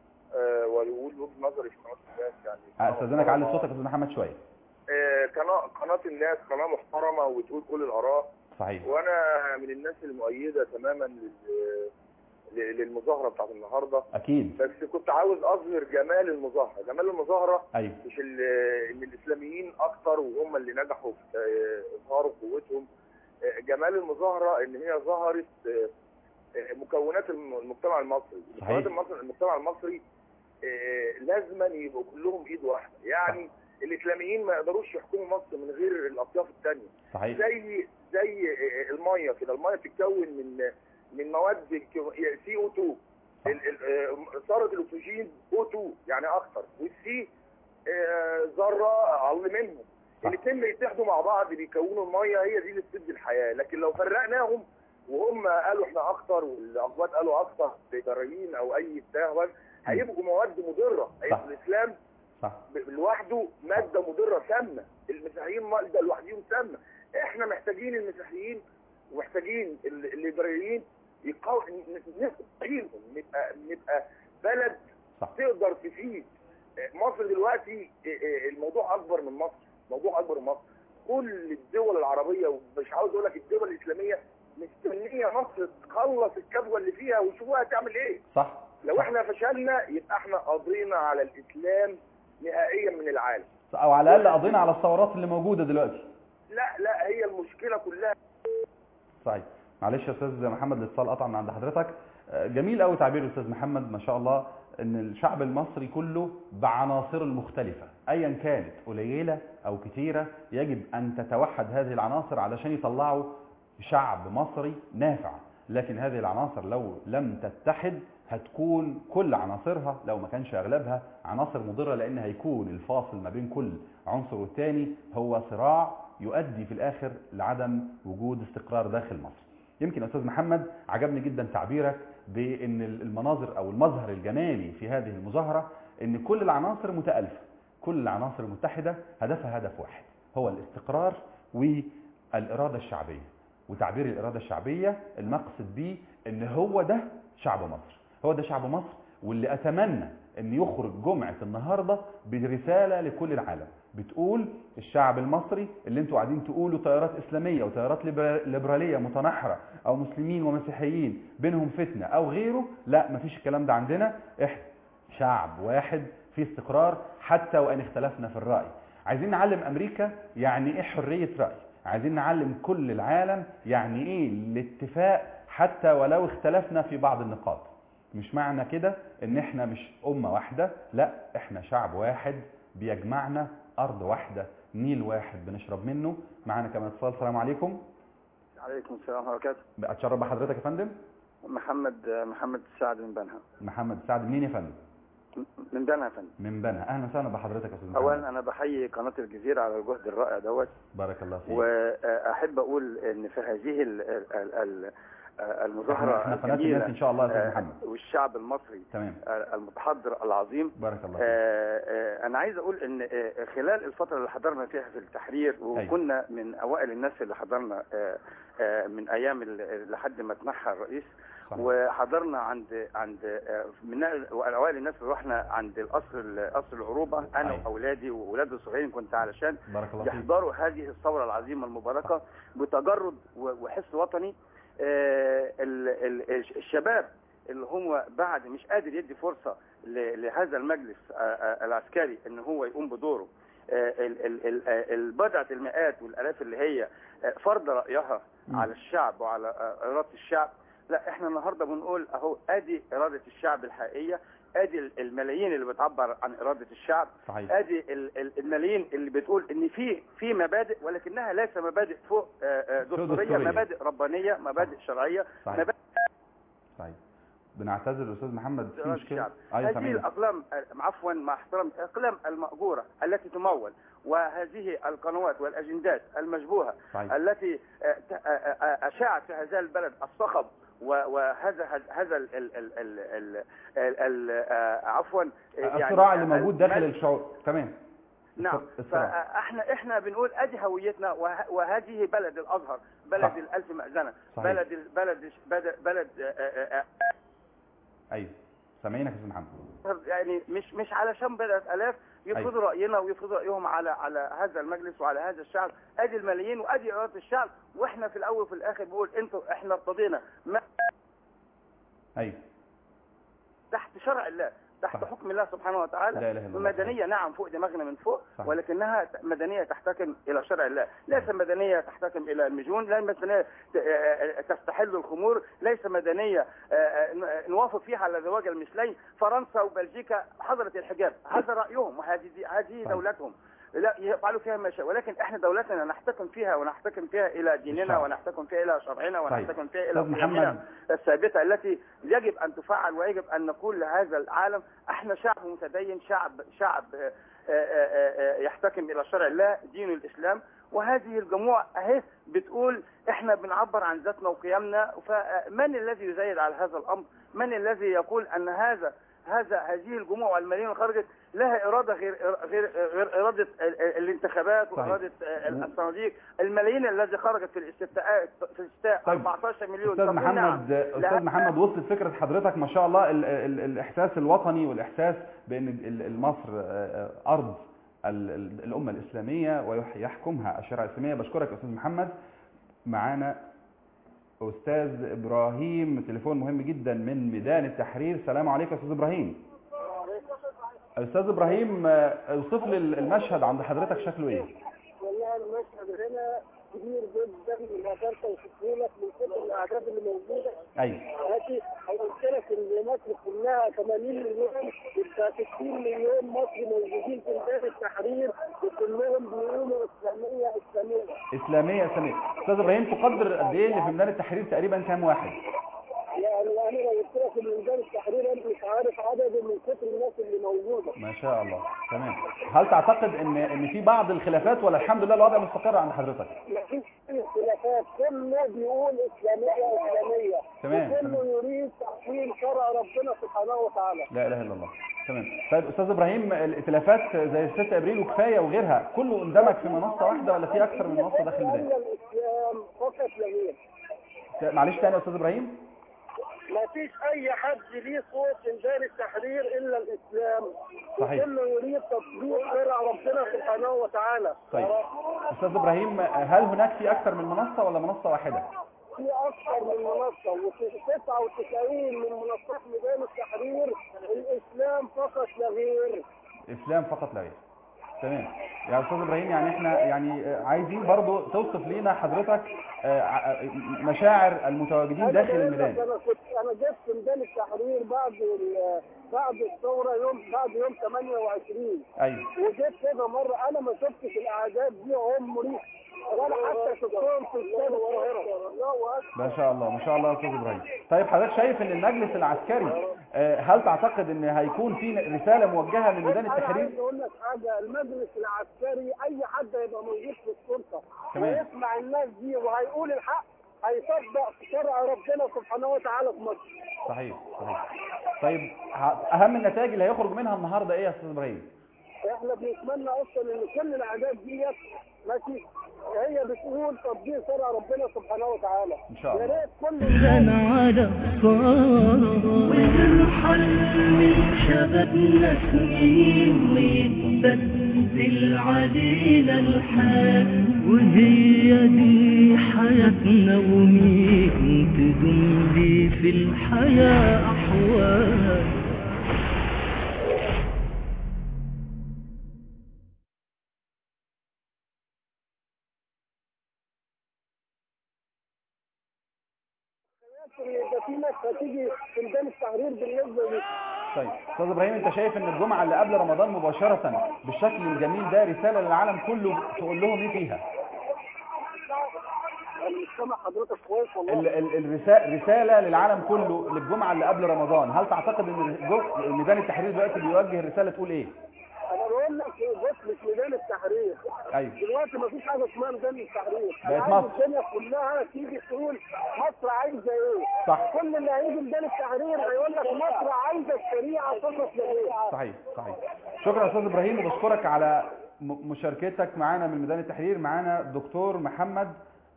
آه، واقول وجهه نظري في قناه الناس يعني استاذنك علي صوتك يا استاذ محمد شويه آه، قناه قناه الناس قناه محترمه وبتقول كل الاراء صحيح وانا من الناس المؤيده تماما لل- ل- للمظاهره بتاعت النهارده اكيد بس كنت عاوز اظهر جمال المظاهره جمال المظاهره ايوه مش ال- ان الاسلاميين اكتر وهم اللي نجحوا في آه، اظهار قوتهم آه، جمال المظاهره ان هي ظهرت آه، آه، مكونات الم- المجتمع المصري صحيح. مكونات المصري المجتمع المصري آه، لازما يبقوا كلهم ايد واحده يعني الاسلاميين ما يقدروش يحكموا مصر من غير الاطياف الثانيه صحيح زي زي آه، الميه كده الميه بتتكون من من مواد سي او 2 ال- ال- آه، ذره الاكسجين او 2 يعني اكتر والسي آه، ذره اقل منهم صح. الاثنين بيتحدوا مع بعض بيكونوا الميه هي دي اللي بتدي الحياه لكن لو فرقناهم وهم قالوا احنا اكتر والاقوات قالوا اكتر جرايين او اي بتاع هيبقوا مواد مضره صح. هيبقى الاسلام صح ب- لوحده ماده مضره سامه المسيحيين ماده لوحدهم سامه احنا محتاجين المسيحيين ومحتاجين ال- الليبراليين يقاو نستعينهم نبقى نبقى بلد صح تقدر تفيد مصر دلوقتي الموضوع اكبر من مصر موضوع اكبر من مصر كل الدول العربيه ومش عاوز اقول لك الدول الاسلاميه مستنيه مصر تخلص الكبوه اللي فيها ويشوفوها هتعمل ايه صح لو صح. احنا فشلنا يبقى احنا قضينا على الاسلام نهائيا من العالم او على الاقل قضينا على الثورات اللي موجوده دلوقتي لا لا هي المشكله كلها صحيح معلش يا استاذ محمد الاتصال قطع من عند حضرتك آه، جميل قوي تعبير الاستاذ محمد ما شاء الله ان الشعب المصري كله بعناصره المختلفه ايا كانت قليله او كثيره يجب ان تتوحد هذه العناصر علشان يطلعوا شعب مصري نافع لكن هذه العناصر لو لم تتحد هتكون كل عناصرها لو ما كانش اغلبها عناصر مضره لان هيكون الفاصل ما بين كل عنصر والتاني هو صراع يؤدي في الاخر لعدم وجود استقرار داخل مصر يمكن يا استاذ محمد عجبني جدا تعبيرك بان المناظر او المظهر الجمالي في هذه المظاهره ان كل العناصر متالفه كل العناصر متحده هدفها هدف واحد هو الاستقرار والاراده الشعبيه وتعبير الاراده الشعبيه المقصد بيه ان هو ده شعب مصر هو ده شعب مصر واللي اتمنى ان يخرج جمعه النهارده برساله لكل العالم بتقول الشعب المصري اللي انتوا قاعدين تقولوا تيارات اسلاميه وتيارات ليبرا- ليبراليه متناحره او مسلمين ومسيحيين بينهم فتنه او غيره لا مفيش الكلام ده عندنا احنا شعب واحد في استقرار حتى وان اختلفنا في الراي عايزين نعلم امريكا يعني ايه حريه راي عايزين نعلم كل العالم يعني ايه الاتفاق حتى ولو اختلفنا في بعض النقاط مش معنى كده ان احنا مش امه واحده لا احنا شعب واحد بيجمعنا ارض واحده نيل واحد بنشرب منه معانا كمان اتصال السلام عليكم عليكم السلام ورحمه الله وبركاته اتشرف بحضرتك يا فندم محمد محمد السعد من بنها محمد سعد منين يا فندم من بنها يا فندم من بنها اهلا وسهلا بحضرتك يا استاذ محمد اولا انا بحيي قناه الجزيره على الجهد الرائع دوت بارك الله فيك واحب اقول ان في هذه ال- ال- ال- ال- المظاهره احنا قناه الجميلة، الناس ان شاء الله يا استاذ آه، محمد والشعب المصري تمام آه، المتحضر العظيم بارك الله فيك آه، آه، انا عايز اقول ان آه، خلال الفتره اللي حضرنا فيها في التحرير وكنا من اوائل الناس اللي حضرنا آه، آه، من ايام ال- لحد ما تنحى الرئيس صحيح. وحضرنا عند عند آه، من اوائل الناس اللي رحنا عند القصر قصر العروبه انا أيوة. واولادي واولادي الصغيرين كنت علشان بارك الله فيك يحضروا هذه الثورة العظيمة المباركة بتجرد و- وحس وطني آه، ال- ال- الشباب اللي هو بعد مش قادر يدي فرصة ل- لهذا المجلس آه، آه، العسكري ان هو يقوم بدوره آه، ال- ال- ال- آه، البضعة المئات والالاف اللي هي آه، فرض رأيها مم. على الشعب وعلى آه، إرادة الشعب لا احنا النهاردة بنقول اهو ادي إرادة الشعب الحقيقية ادي الملايين اللي بتعبر عن اراده الشعب صحيح ادي ال- ال- الملايين اللي بتقول ان في في مبادئ ولكنها ليس مبادئ فوق آه، آه، دستوريه دستورية. مبادئ ربانيه مبادئ شرعيه صحيح مبادئ صحيح بنعتذر استاذ محمد في إرادة مشكله الشعب. ايوه هذه سامعينك. الاقلام آه، عفوا مع احترام الاقلام المأجوره التي تمول وهذه القنوات والاجندات المشبوهه صحيح التي آه، ت- آه، آه، اشاعت في هذا البلد الصخب و- وهذا هذا ال ال ال ال ال ال ال آه، عفوا يعني الصراع اللي موجود داخل المد- الشعوب تمام نعم الصراع. فاحنا احنا بنقول ادي هويتنا وه- وهذه بلد الازهر بلد صح. الالف مأذنه صحيح. بلد ال- بلد بلد, بلد آه، آه، آه، ايوه سامعينك يا استاذ محمد يعني مش مش علشان بضعة آلاف يفرضوا رأينا ويفرضوا رأيهم على على هذا المجلس وعلى هذا الشعب ادي الملايين وادي إرادة الشعب واحنا في الاول وفي الاخر بنقول انتوا احنا ارتضينا ما ايوه تحت شرع الله تحت صح. حكم الله سبحانه وتعالى لا اله الا الله مدنية نعم فوق دماغنا من فوق صح. ولكنها مدنية تحتكم إلى شرع الله ليس مدنية تحتكم إلى المجون لا مدنية ت- آه، تستحل الخمور ليس مدنية آه، آه، نوافق فيها على زواج المثلين فرنسا وبلجيكا حظرت الحجاب هذا رأيهم وهذه هذه صح. دولتهم لا يفعلوا فيها ما شاء ولكن احنا دولتنا نحتكم فيها ونحتكم فيها الى ديننا الشرع. ونحتكم فيها الى شرعنا ونحتكم فيها الى استاذ قيمنا محمد الثابتة التي يجب أن تفعل ويجب أن نقول لهذا العالم احنا شعب متدين شعب شعب آه، آه، آه، آه، يحتكم إلى شرع الله دين الإسلام وهذه الجموع أهي بتقول احنا بنعبر عن ذاتنا وقيمنا فمن الذي يزايد على هذا الأمر من الذي يقول أن هذا هذا هذه الجموع والملايين اللي خرجت لها إرادة غير غير غير إرادة ال- ال- الانتخابات صحيح. وإرادة آه، الصناديق الملايين الذي خرجت في الاستفتاء في الاستفتاء طيب. 14 مليون استاذ تقول نعم. محمد استاذ لا. محمد وصلت فكره حضرتك ما شاء الله ال ال الاحساس الوطني والاحساس بان ال- ال- مصر آه، آه، ارض ال- ال- الامه الاسلاميه ويحكمها الشريعه الاسلاميه بشكرك يا استاذ محمد معانا استاذ ابراهيم تليفون مهم جدا من ميدان التحرير السلام عليكم يا استاذ ابراهيم استاذ ابراهيم آه، اوصف لي المشهد عند حضرتك شكله ايه والله المشهد هنا كبير جدا ما اقدرش اوصفه لك من كتر الاعداد اللي موجوده ايوه هاتي قلت لك ان مصر كلها 80 مليون يبقى 60 مليون مصري موجودين في ميدان التحرير وكلهم بيقولوا اسلاميه اسلاميه اسلاميه اسلاميه استاذ ابراهيم تقدر قد ايه اللي في ميدان التحرير تقريبا كام واحد يعني انا لو قلت لك ان ميدان التحرير انا مش عارف عدد من كتر الناس اللي موجوده ما شاء الله تمام هل تعتقد ان ان في بعض الخلافات ولا الحمد لله الوضع مستقر عند حضرتك مفيش اي خلافات كله بيقول اسلاميه اسلاميه تمام، وكله تمام. يريد تحكيم شرع ربنا سبحانه وتعالى لا اله الا الله تمام طيب استاذ ابراهيم الائتلافات زي 6 ابريل وكفايه وغيرها كله اندمج في منصه واحده ولا في اكثر من منصه داخل الميدان إلا الاسلام فقط لا غير معلش تاني يا استاذ ابراهيم ما فيش اي حد ليه صوت في ميدان التحرير الا الاسلام صحيح. كله يريد تطبيق شرع ربنا سبحانه وتعالى طيب استاذ ابراهيم هل هناك في اكثر من منصه ولا منصه واحده في اكثر من منصه وفي 99 من منصات ميدان التحرير الاسلام فقط لا غير اسلام فقط لا غير تمام يا استاذ ابراهيم يعني احنا يعني عايزين برضو توصف لنا حضرتك آه، ع- مشاعر المتواجدين أنا داخل بقول لك الميدان انا كنت انا جيت في ميدان التحرير بعد ال- بعد الثوره يوم بعد يوم 28 ايوه وجيت كذا مرة أنا ما شفتش الأعداد دي عمري ولا حتى شفتهم في استاد القاهرة الله أكبر ما شاء الله ما شاء الله يا استاذ ابراهيم طيب حضرتك شايف ان المجلس العسكري آه، هل تعتقد ان هيكون في رساله موجهه من ميدان أنا التحرير عايز أقول لك حاجة المجلس العسكري أي حد هيبقى موجود في السلطة تمام. ويسمع الناس دي وهيقول الحق هيطبق شرع ربنا سبحانه وتعالى في مصر صحيح صحيح طيب ه- اهم النتائج اللي هيخرج منها النهارده ايه يا استاذ ابراهيم احنا بنتمنى اصلا ان كل الاعداد ديت ماشي هي بتقول تطبيق شرع ربنا سبحانه وتعالى ان شاء يا الله ريت كل كان على الصار ونرحل من شبابنا سنين ويتبدل علينا الحال وهي دي حياتنا ومين تدوم لي في الحياة أحوال يبقى في ناس هتيجي في ميدان التحرير بالنسبه لي طيب استاذ ابراهيم انت شايف ان الجمعه اللي قبل رمضان مباشره بالشكل الجميل ده رساله للعالم كله تقول لهم ايه فيها انا مش سامع حضرتك كويس ال- والله ال- الرسا- رساله للعالم كله للجمعه اللي قبل رمضان هل تعتقد ان الجو- ميدان التحرير دلوقتي بيوجه رساله تقول ايه انا بقول لك بص مش ميدان التحرير ايوه دلوقتي مفيش حاجه اسمها ميدان التحرير بقت انا عايز مصر. الدنيا كلها تيجي تقول مصر عايزه ايه صح. كل اللي هيجي ميدان التحرير هيقول لك مصر عايزه الشريعه فقط لا غير صحيح صحيح شكرا استاذ ابراهيم وبشكرك على م- مشاركتك معانا من ميدان التحرير معانا دكتور محمد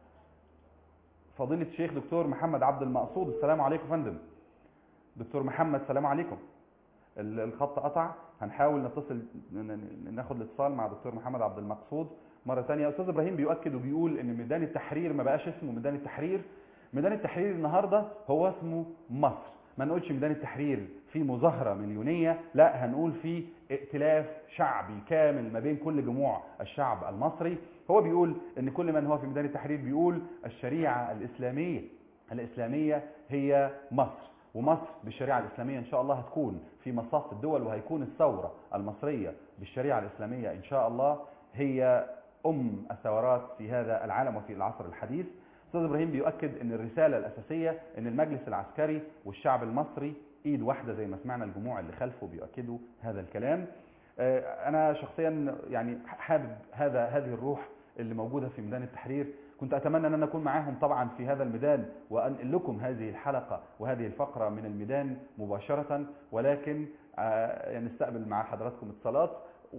فضيلة الشيخ دكتور محمد عبد المقصود السلام عليكم يا فندم دكتور محمد السلام عليكم ال- الخط قطع هنحاول نتصل ن- ن- ناخد الاتصال مع دكتور محمد عبد المقصود مرة ثانية استاذ ابراهيم بيؤكد وبيقول ان ميدان التحرير ما بقاش اسمه ميدان التحرير ميدان التحرير النهاردة هو اسمه مصر ما نقولش ميدان التحرير في مظاهرة مليونية لا هنقول في ائتلاف شعبي كامل ما بين كل جموع الشعب المصري هو بيقول ان كل من هو في ميدان التحرير بيقول الشريعة الإسلامية الإسلامية هي مصر ومصر بالشريعة الإسلامية إن شاء الله هتكون في مصاف الدول وهيكون الثورة المصرية بالشريعة الإسلامية إن شاء الله هي أم الثورات في هذا العالم وفي العصر الحديث أستاذ إبراهيم بيؤكد أن الرسالة الأساسية أن المجلس العسكري والشعب المصري إيد واحدة زي ما سمعنا الجموع اللي خلفه بيؤكدوا هذا الكلام آه، أنا شخصيا يعني حابب هذا هذه الروح اللي موجودة في ميدان التحرير كنت أتمنى أن أنا أكون معاهم طبعا في هذا الميدان وأنقل لكم هذه الحلقة وهذه الفقرة من الميدان مباشرة ولكن آه، يعني نستقبل مع حضراتكم اتصالات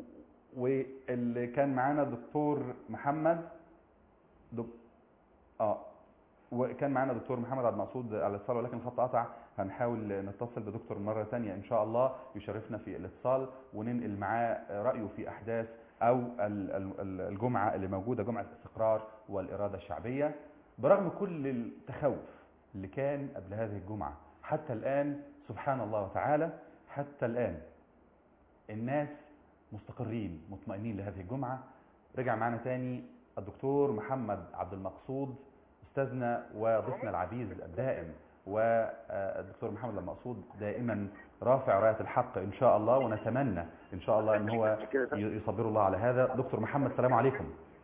واللي كان معانا دكتور محمد دك... اه وكان معانا دكتور محمد عبد المقصود على الاتصال ولكن الخط قطع هنحاول نتصل بدكتور مرة ثانية إن شاء الله يشرفنا في الاتصال وننقل معاه رأيه في أحداث أو ال- ال- ال- الجمعة اللي موجودة جمعة الاستقرار والإرادة الشعبية برغم كل التخوف اللي كان قبل هذه الجمعة حتى الآن سبحان الله وتعالى حتى الآن الناس مستقرين مطمئنين لهذه الجمعة رجع معنا تاني الدكتور محمد عبد المقصود استاذنا وضيفنا العزيز الدائم والدكتور محمد عبد المقصود دائما رافع راية الحق ان شاء الله ونتمنى ان شاء الله ان هو يصبر الله على هذا دكتور محمد السلام عليكم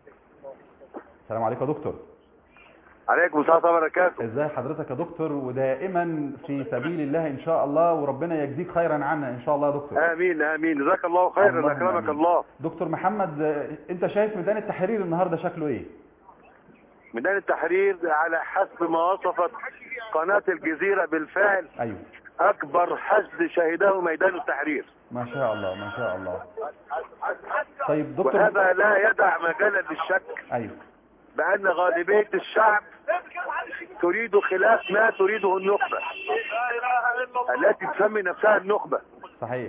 السلام عليكم يا دكتور عليكم السلام ورحمه الله وبركاته ازاي حضرتك يا دكتور ودائما في سبيل الله ان شاء الله وربنا يجزيك خيرا عنا ان شاء الله يا دكتور امين امين جزاك الله خيرا اللهم اكرمك آمين. الله دكتور محمد آه، انت شايف ميدان التحرير النهارده شكله ايه ميدان التحرير على حسب ما وصفت قناه الجزيره بالفعل ايوه اكبر حشد شهده ميدان التحرير ما شاء الله ما شاء الله طيب دكتور وهذا لا يدع مجالا للشك ايوه بان غالبيه الشعب تريد خلاف ما تريده النخبه التي تسمي نفسها النخبه صحيح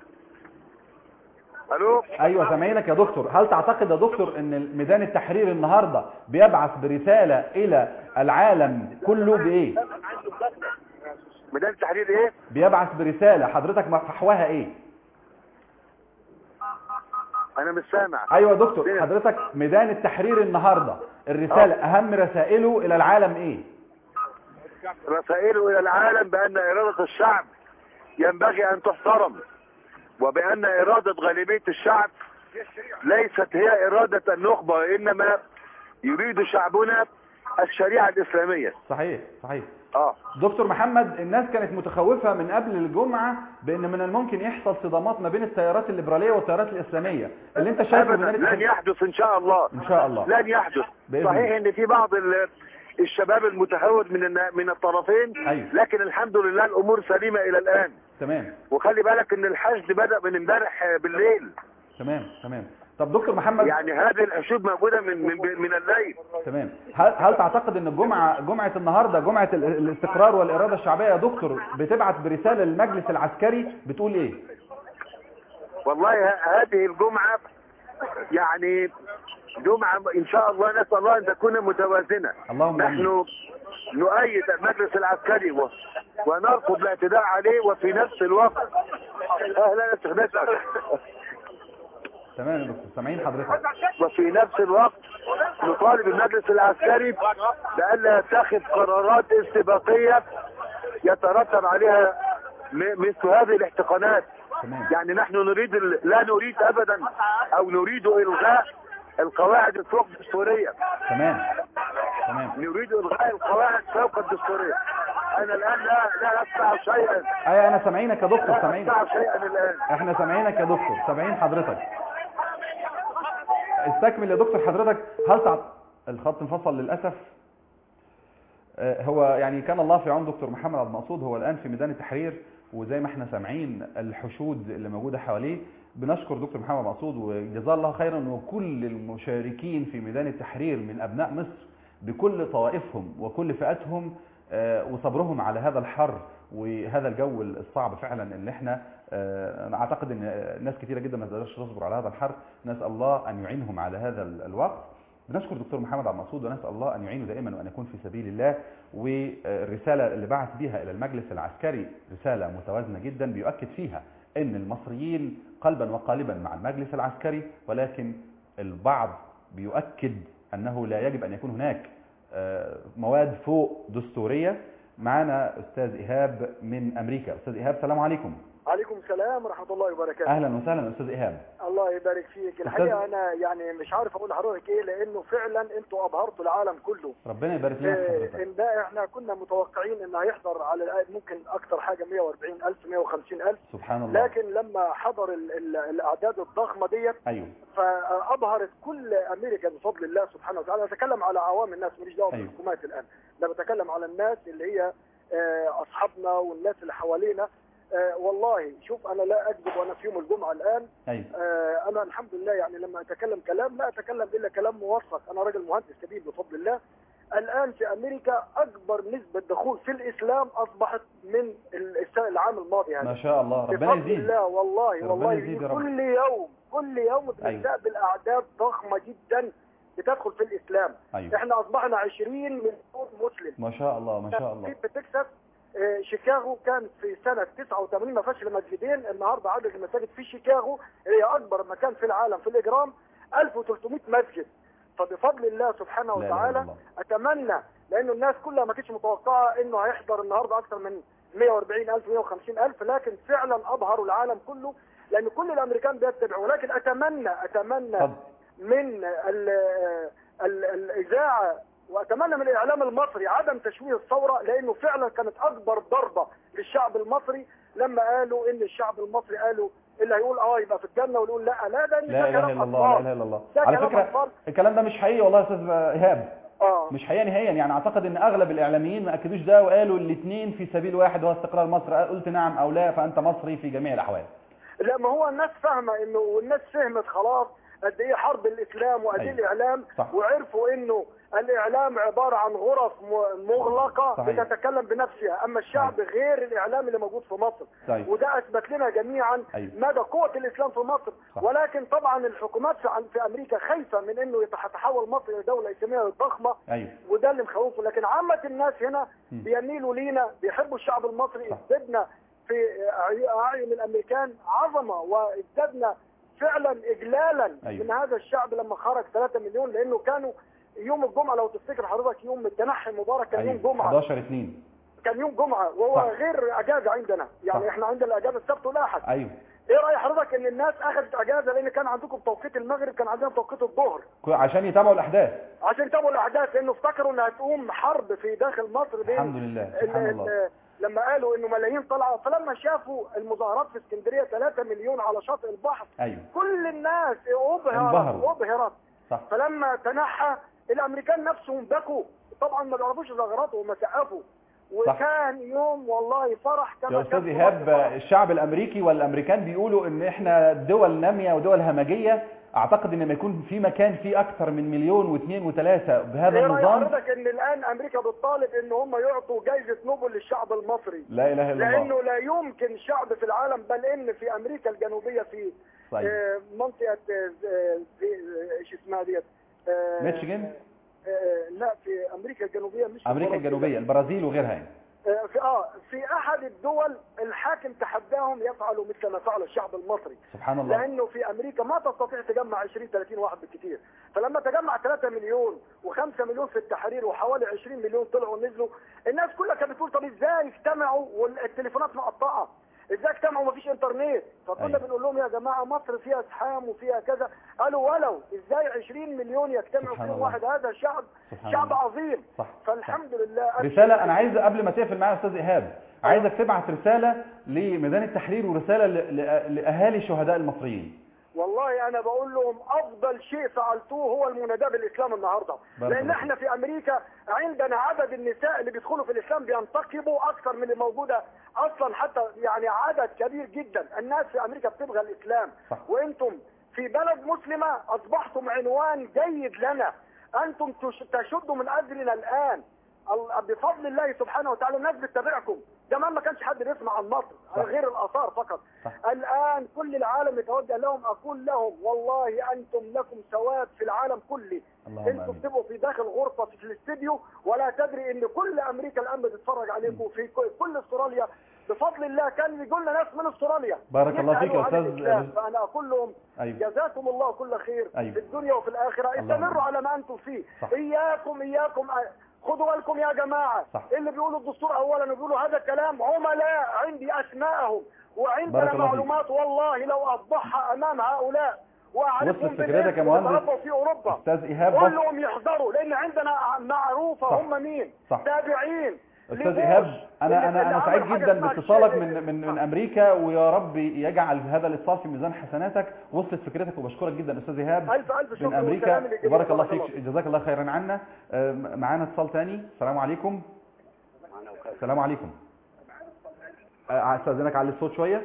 الو ايوه سامعينك يا دكتور هل تعتقد يا دكتور ان ميدان التحرير النهارده بيبعث برساله الى العالم كله بايه ميدان التحرير ايه بيبعث برساله حضرتك محوها ايه انا مش سامع ايوه يا دكتور حضرتك ميدان التحرير النهارده الرساله اهم رسائله الى العالم ايه رسائله الى العالم بان اراده الشعب ينبغي ان تحترم وبان اراده غالبيه الشعب ليست هي اراده النخبه وانما يريد شعبنا الشريعه الاسلاميه صحيح صحيح اه دكتور محمد الناس كانت متخوفة من قبل الجمعة بأن من الممكن يحصل صدامات ما بين التيارات الليبرالية والتيارات الإسلامية اللي انت شايفه ابدا ميدان لن التحرير يحدث ان شاء الله ان شاء الله لن يحدث بإذن صحيح ان في بعض ال- الشباب المتهور من النا- من الطرفين أيوة. لكن الحمد لله الامور سليمه الى الان تمام وخلي بالك ان الحشد بدا من امبارح بالليل تمام تمام طب دكتور محمد يعني هذه الحشود موجوده من من من الليل تمام هل, هل تعتقد ان الجمعة جمعة النهاردة جمعة ال- الاستقرار والإرادة الشعبية يا دكتور بتبعت برسالة للمجلس العسكري بتقول ايه والله ه- هذه الجمعه يعني جمعه ان شاء الله نسال الله ان تكون متوازنه اللهم آمين. نحن نؤيد المجلس العسكري و... ونرفض الاعتداء عليه وفي نفس الوقت اهلا يا شيخ نسأل. تمام يا دكتور سامعين حضرتك وفي نفس الوقت نطالب المجلس العسكري بألا يتخذ قرارات استباقية يترتب عليها م- مثل هذه الاحتقانات تمام يعني نحن نريد ال- لا نريد ابدا او نريد الغاء القواعد الفوق الدستوريه تمام تمام نريد الغاء القواعد فوق الدستوريه انا الان لا لا اسمع شيئا ايوه انا سامعينك يا دكتور لا سامعينك اسمع شيئا الان احنا سامعينك يا دكتور سامعين حضرتك استكمل يا دكتور حضرتك هل تع... الخط انفصل للاسف آه، هو يعني كان الله في عون دكتور محمد عبد المقصود هو الان في ميدان التحرير وزي ما احنا سامعين الحشود اللي موجوده حواليه بنشكر دكتور محمد عبد المقصود وجزاه الله خيرا وكل المشاركين في ميدان التحرير من ابناء مصر بكل طوائفهم وكل فئاتهم آه، وصبرهم على هذا الحر وهذا الجو الصعب فعلا اللي احنا آه، انا اعتقد ان ناس كثيره جدا ما تقدرش تصبر على هذا الحر نسال الله ان يعينهم على هذا ال- الوقت بنشكر دكتور محمد عبد المقصود ونسال الله ان يعينه دائما وان يكون في سبيل الله والرساله اللي بعث بها الى المجلس العسكري رساله متوازنه جدا بيؤكد فيها ان المصريين قلبا وقالبا مع المجلس العسكري ولكن البعض بيؤكد انه لا يجب ان يكون هناك آه، مواد فوق دستوريه معنا استاذ ايهاب من امريكا استاذ ايهاب السلام عليكم عليكم السلام ورحمة الله وبركاته اهلا وسهلا استاذ ايهاب الله يبارك فيك الحقيقة أنا يعني مش عارف أقول لحضرتك إيه لأنه فعلا أنتوا أبهرتوا العالم كله ربنا يبارك لنا في إيه، حضرتك إن ده إحنا كنا متوقعين إنه هيحضر على الأقل ممكن أكثر حاجة 140 ألف 150 ألف سبحان الله لكن لما حضر ال ال الأعداد الضخمة ديت ايوه فأبهرت كل أمريكا بفضل الله سبحانه وتعالى أتكلم على عوام الناس ماليش دعوة أيوة. بالحكومات الآن أنا بتكلم على الناس اللي هي آه، أصحابنا والناس اللي حوالينا آه، والله شوف أنا لا أكذب وأنا في يوم الجمعة الآن ايوه آه، أنا الحمد لله يعني لما أتكلم كلام لا أتكلم إلا كلام موثق أنا راجل مهندس كبير بفضل الله الآن في أمريكا أكبر نسبة دخول في الإسلام أصبحت من السنة العام الماضي هذا ما شاء الله ربنا بفضل يزيد الله والله ربنا والله يزيد يا رب. كل يوم كل يوم أيوة. بنستقبل اعداد ضخمه جدا بتدخل في الاسلام ايوه احنا اصبحنا 20 مليون مسلم ما شاء الله ما شاء الله في تكساس آه، شيكاغو كانت في سنة 89 ما فيهاش إلا مسجدين النهاردة عدد المساجد في شيكاغو هي أكبر مكان في العالم في الإجرام 1300 مسجد فبفضل الله سبحانه لا إله إلا وتعالى الله. أتمنى لأنه الناس كلها ما كانتش متوقعة إنه هيحضر النهاردة أكثر من 140 ألف 150 ألف لكن فعلا أبهروا العالم كله لأن كل الأمريكان بيتبعوا ولكن أتمنى أتمنى اتفضل من ال ال الإذاعة وأتمنى من الإعلام المصري عدم تشويه الثورة لأنه فعلا كانت أكبر ضربة للشعب المصري لما قالوا إن الشعب المصري قالوا اللي هيقول اه يبقى في الجنة واللي يقول لا لا ده لا اله الا الله لا اله الا الله ده على كلام فكره أطفال. الكلام ده مش حقيقي والله يا استاذ ايهاب اه مش حقيقي نهائيا يعني اعتقد ان اغلب الاعلاميين ما اكدوش ده وقالوا الاثنين في سبيل واحد وهو استقرار مصر قلت نعم او لا فانت مصري في جميع الاحوال لا ما هو الناس فاهمة انه والناس فهمت خلاص قد ايه حرب الاسلام وقد ايه أيوة. الاعلام صح. وعرفوا انه الاعلام عبارة عن غرف م- مغلقة صحيح. بتتكلم بنفسها اما الشعب غير الاعلام اللي موجود في مصر طيب وده اثبت لنا جميعا أيوة. مدى قوة الاسلام في مصر صح. ولكن طبعا الحكومات في, في امريكا خايفة من انه يتح- تتحول مصر الى دولة اسلامية ضخمة ايوه وده اللي مخوفه لكن عامة الناس هنا مم. بيميلوا لينا بيحبوا الشعب المصري صح. ازددنا في أعي- اعين الامريكان عظمة وازددنا فعلا اجلالا أيوة. من هذا الشعب لما خرج 3 مليون لانه كانوا يوم الجمعة لو تفتكر حضرتك يوم التنحي المبارك كان يوم ايوه جمعة 11 2 كان يوم جمعة وهو صح. غير اجازة عندنا يعني صح. احنا عندنا الاجازة السبت والاحد ايوه ايه رأي حضرتك ان الناس اخذت اجازة لان كان عندكم توقيت المغرب كان عندنا توقيت الظهر عشان يتابعوا الاحداث عشان يتابعوا الاحداث لانه افتكروا انها تقوم حرب في داخل مصر بين الحمد لله ال- سبحان الله ال- لما قالوا انه ملايين طلعوا فلما شافوا المظاهرات في اسكندريه 3 مليون على شاطئ البحر ايوه كل الناس ابهرت انبهروا. ابهرت صح فلما تنحى الامريكان نفسهم بكوا طبعا ما بيعرفوش زغراتوا وما سقفوا صح. وكان يوم والله فرح كما يا كان استاذ في ايهاب مصر فرح. الشعب الامريكي والامريكان بيقولوا ان احنا دول ناميه ودول همجيه اعتقد ان لما يكون في مكان فيه اكثر من مليون واثنين وثلاثه بهذا ايه راي النظام حضرتك ان الان امريكا بتطالب ان هم يعطوا جائزه نوبل للشعب المصري لا اله الا الله لانه لا يمكن شعب في العالم بل ان في امريكا الجنوبيه في طيب آه، منطقه آه، آه، في آه، ايش اسمها ديت آه، ميشيغان آه، لا في امريكا الجنوبيه مش في امريكا البرازيل. الجنوبيه البرازيل وغيرها يعني آه، في اه في احد الدول الحاكم تحداهم يفعلوا مثل ما فعل الشعب المصري سبحان الله لانه في امريكا ما تستطيع تجمع 20 30 واحد بالكثير فلما تجمع 3 مليون و5 مليون في التحرير وحوالي 20 مليون طلعوا ونزلوا الناس كلها كانت بتقول طب ازاي اجتمعوا والتليفونات مقطعه ازاي اجتمعوا ومفيش انترنت فكنا أيوة. بنقول لهم يا جماعه مصر فيها ازحام وفيها كذا قالوا ولو ازاي 20 مليون يجتمعوا سبحان في الله. واحد هذا شعب سبحان شعب الله. عظيم صح فالحمد لله رسالة أنا عايز قبل ما تقفل معايا يا أستاذ إيهاب عايزك تبعت رسالة لميدان التحرير ورسالة ل- ل- لأهالي الشهداء المصريين والله انا بقول لهم افضل شيء فعلتوه هو المناداه بالاسلام النهارده بارك لان الله احنا في امريكا عندنا عدد النساء اللي بيدخلوا في الاسلام بينتقبوا اكثر من اللي موجوده اصلا حتى يعني عدد كبير جدا الناس في امريكا بتبغى الاسلام صح. وانتم في بلد مسلمه اصبحتم عنوان جيد لنا انتم تش- تشدوا من اجرنا الان ال- بفضل الله سبحانه وتعالى الناس بتتابعكم زمان ما كانش حد بيسمع عن مصر صح. غير الاثار فقط صح. الآن كل العالم يتوجه لهم أقول لهم والله أنتم لكم سواد في العالم كله اللهم انتم آمين بتبقوا في داخل غرفة في الاستديو ولا تدري ان كل امريكا الان بتتفرج عليكم في ك- كل استراليا بفضل الله كان يقول لنا ناس من استراليا بارك الله فيك يا يسألوا عن أستاذ الإسلام. فانا اقول لهم أيوة جزاكم الله كل خير أيوة. في الدنيا وفي الاخره اللهم استمروا آمين. على ما انتم فيه صح. اياكم اياكم خدوا بالكم يا جماعه صح. اللي بيقولوا الدستور اولا بيقولوا هذا كلام عملاء عندي اسماءهم بارك وعندنا الله فيك. معلومات والله لو اوضحها امام هؤلاء واعرفهم وصلت فكرتك يا بالاسم مهندس؟ وتربوا في اوروبا أستاذ إيهاب قول بس لهم يحضروا لان عندنا معروفه صح. هم مين صح. تابعين أستاذ لبوش. إيهاب أنا اللي- أنا اللي أنا سعيد عمل حاجة جدا اسمها باتصالك الشيء- من من من صح. أمريكا ويا رب يجعل هذا الاتصال في ميزان حسناتك وصلت فكرتك وبشكرك جدا أستاذ إيهاب الف الف شكر من أمريكا والسلام الجميل. وبارك الله بارك فيك جزاك الله خيرا عنا آه، معانا اتصال تاني السلام عليكم السلام عليكم آه، استاذنك على الصوت شويه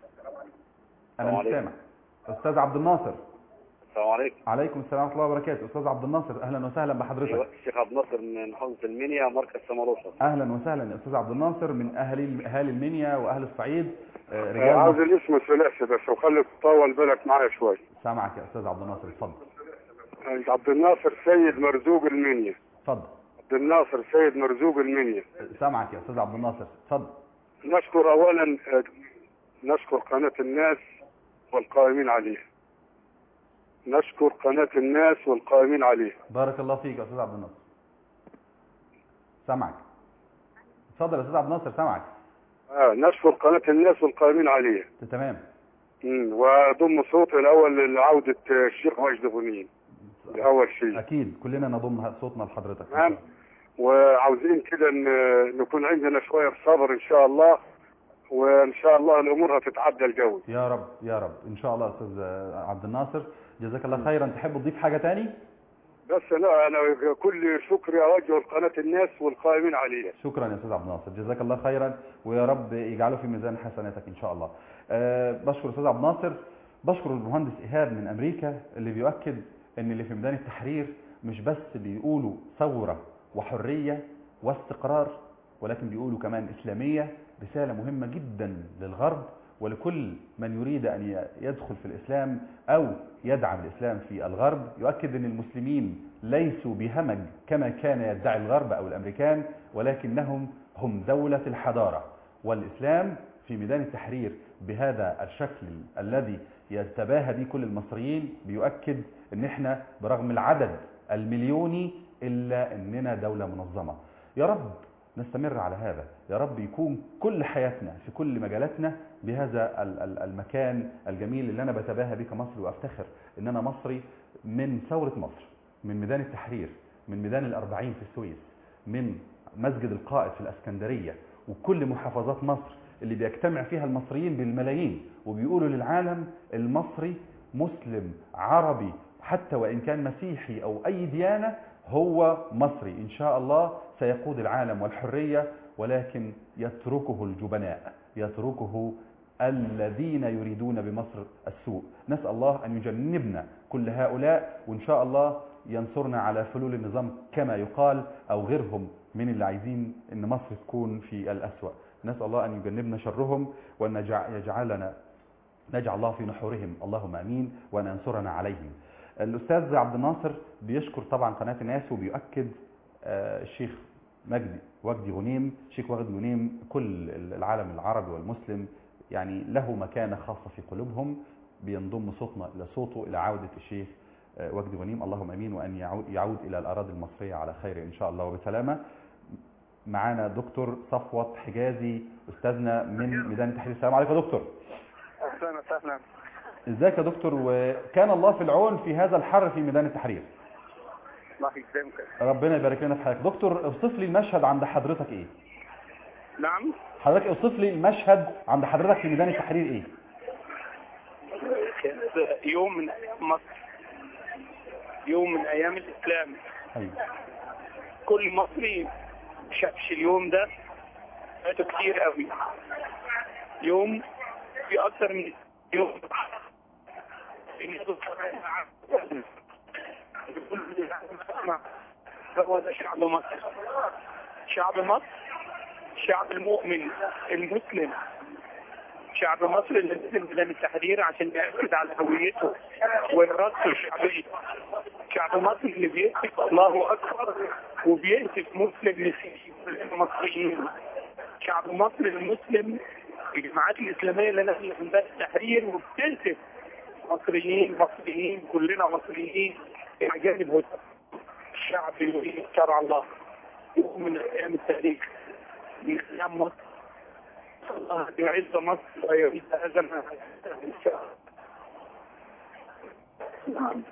انا مش السلام سامع استاذ عبد الناصر السلام عليكم عليكم السلام ورحمه الله وبركاته استاذ عبد الناصر اهلا وسهلا بحضرتك الشيخ عبد الناصر من محافظة المنيا مركز سمروسة اهلا وسهلا يا استاذ عبد الناصر من اهالي اهالي المنيا واهل الصعيد آه، آه، رجال عاوز مصر. الاسم الثلاثي بس وخليك تطول بالك معايا شوي سامعك يا استاذ عبد الناصر اتفضل آه، عبد الناصر سيد مرزوق المنيا اتفضل عبد الناصر سيد مرزوق المنيا سامعك يا استاذ عبد الناصر اتفضل نشكر اولا آه، نشكر قناة الناس والقائمين عليها نشكر قناة الناس والقائمين عليها بارك الله فيك يا استاذ عبد الناصر سامعك اتفضل يا استاذ عبد الناصر سامعك آه نشكر قناة الناس والقائمين عليها تمام مم، وأضم صوتي الأول لعودة آه، الشيخ مجد غنيم أول شيء اكيد كلنا نضم صوتنا لحضرتك تمام وعاوزين كده ن- نكون عندنا شوية صبر إن شاء الله وإن شاء الله الأمور هتتعدل قوي يا رب يا رب ان شاء الله يا استاذ عبد الناصر جزاك الله خيرا تحب تضيف حاجه تاني بس لا أنا كل شكري أوجه لقناة الناس والقائمين عليها شكرا يا استاذ عبد الناصر جزاك الله خيرا ويا رب يجعله في ميزان حسناتك ان شاء الله أه بشكر استاذ عبد الناصر بشكر المهندس ايهاب من امريكا اللي بيؤكد ان اللي في ميدان التحرير مش بس بيقولوا ثوره وحريه واستقرار ولكن بيقولوا كمان اسلاميه رساله مهمه جدا للغرب ولكل من يريد ان يدخل في الاسلام او يدعم الاسلام في الغرب يؤكد ان المسلمين ليسوا بهمج كما كان يدعي الغرب او الامريكان ولكنهم هم دوله الحضاره والاسلام في ميدان التحرير بهذا الشكل الذي يتباهى به كل المصريين بيؤكد ان احنا برغم العدد المليوني الا اننا دوله منظمه يا رب نستمر على هذا يا رب يكون كل حياتنا في كل مجالاتنا بهذا ال- ال- المكان الجميل اللي انا بتباهى بيه كمصري وافتخر ان انا مصري من ثوره مصر من ميدان التحرير من ميدان الأربعين في السويس من مسجد القائد في الاسكندريه وكل محافظات مصر اللي بيجتمع فيها المصريين بالملايين وبيقولوا للعالم المصري مسلم عربي حتى وإن كان مسيحي أو أي ديانة هو مصري إن شاء الله سيقود العالم والحرية ولكن يتركه الجبناء يتركه الذين يريدون بمصر السوء نسأل الله أن يجنبنا كل هؤلاء وإن شاء الله ينصرنا على فلول النظام كما يقال أو غيرهم من اللي عايزين أن مصر تكون في الأسوأ نسأل الله أن يجنبنا شرهم وأن يجع- يجعلنا نجعل الله في نحورهم اللهم امين وان ينصرنا عليهم. الاستاذ عبد الناصر بيشكر طبعا قناه الناس وبيؤكد آه، الشيخ مجدي وجدي غنيم شيخ وجدي غنيم كل العالم العربي والمسلم يعني له مكانة خاصة في قلوبهم بينضم صوتنا إلى صوته إلى عودة الشيخ آه، وجدي غنيم اللهم امين وان يعود, يعود الى الاراضي المصريه على خير ان شاء الله وبسلامه معانا دكتور صفوت حجازي استاذنا من ميدان التحرير السلام عليكم يا دكتور اهلا وسهلا ازيك يا دكتور وكان الله في العون في هذا الحر في ميدان التحرير الله يسلمك ربنا يبارك لنا في حياتك دكتور اوصف لي المشهد عند حضرتك ايه نعم حضرتك اوصف لي المشهد عند حضرتك في ميدان التحرير ايه يوم من مصر يوم من ايام الاسلام ايوه كل مصري شافش اليوم ده فاته كتير قوي يوم في اكتر من يوم هو ده شعب مصر شعب مصر شعب المؤمن المسلم شعب مصر اللي نزل ميدان التحرير عشان يأكد على هويته وإرادته الشعبية شعب مصر اللي بيهتف الله أكبر وبيهتف مسلم مسيحي كلنا مصريين شعب مصر المسلم الجماعات الإسلامية اللي نزلت في ميدان التحرير وبتهتف مصريين مصريين كلنا مصريين إلى جانب هدى الشعب يريد شرع الله يوم من أيام التاريخ من أيام مصر الله يعز مصر ويعيد هذا ما إن شاء الله نعم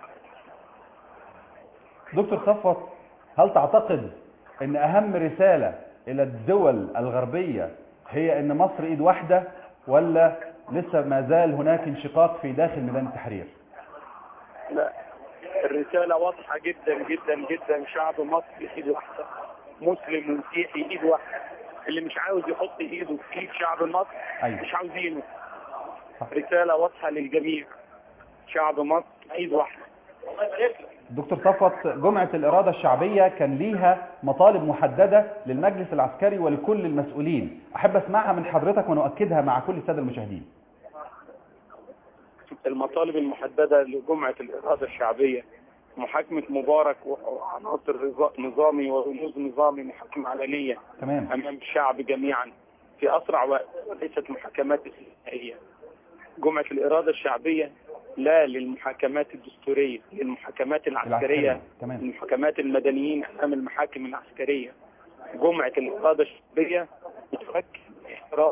دكتور صفوت هل تعتقد ان اهم رسالة الى الدول الغربية هي ان مصر ايد واحدة ولا لسه ما زال هناك انشقاق في داخل ميدان التحرير لا الرسالة واضحة جدا جدا جدا شعب مصر ايد واحدة مسلم ومسيحي ايد واحدة اللي مش عاوز يحط ايده في ايد شعب مصر أيوة. مش عاوزينه رسالة واضحة للجميع شعب مصر ايد واحدة دكتور صفوت جمعة الإرادة الشعبية كان ليها مطالب محددة للمجلس العسكري ولكل المسؤولين أحب أسمعها من حضرتك ونؤكدها مع كل السادة المشاهدين المطالب المحددة لجمعة الإرادة الشعبية محاكمة مبارك وعناصر رضا- نظامي ورموز نظامي محاكمة علنية تمام أمام الشعب جميعا في أسرع وقت وليست محاكمات استثنائية جمعة الإرادة الشعبية لا للمحاكمات الدستورية للمحاكمات العسكرية العسكرية تمام المحاكمات المدنيين أمام المحاكم العسكرية جمعة الإرادة الشعبية بتفكر احترام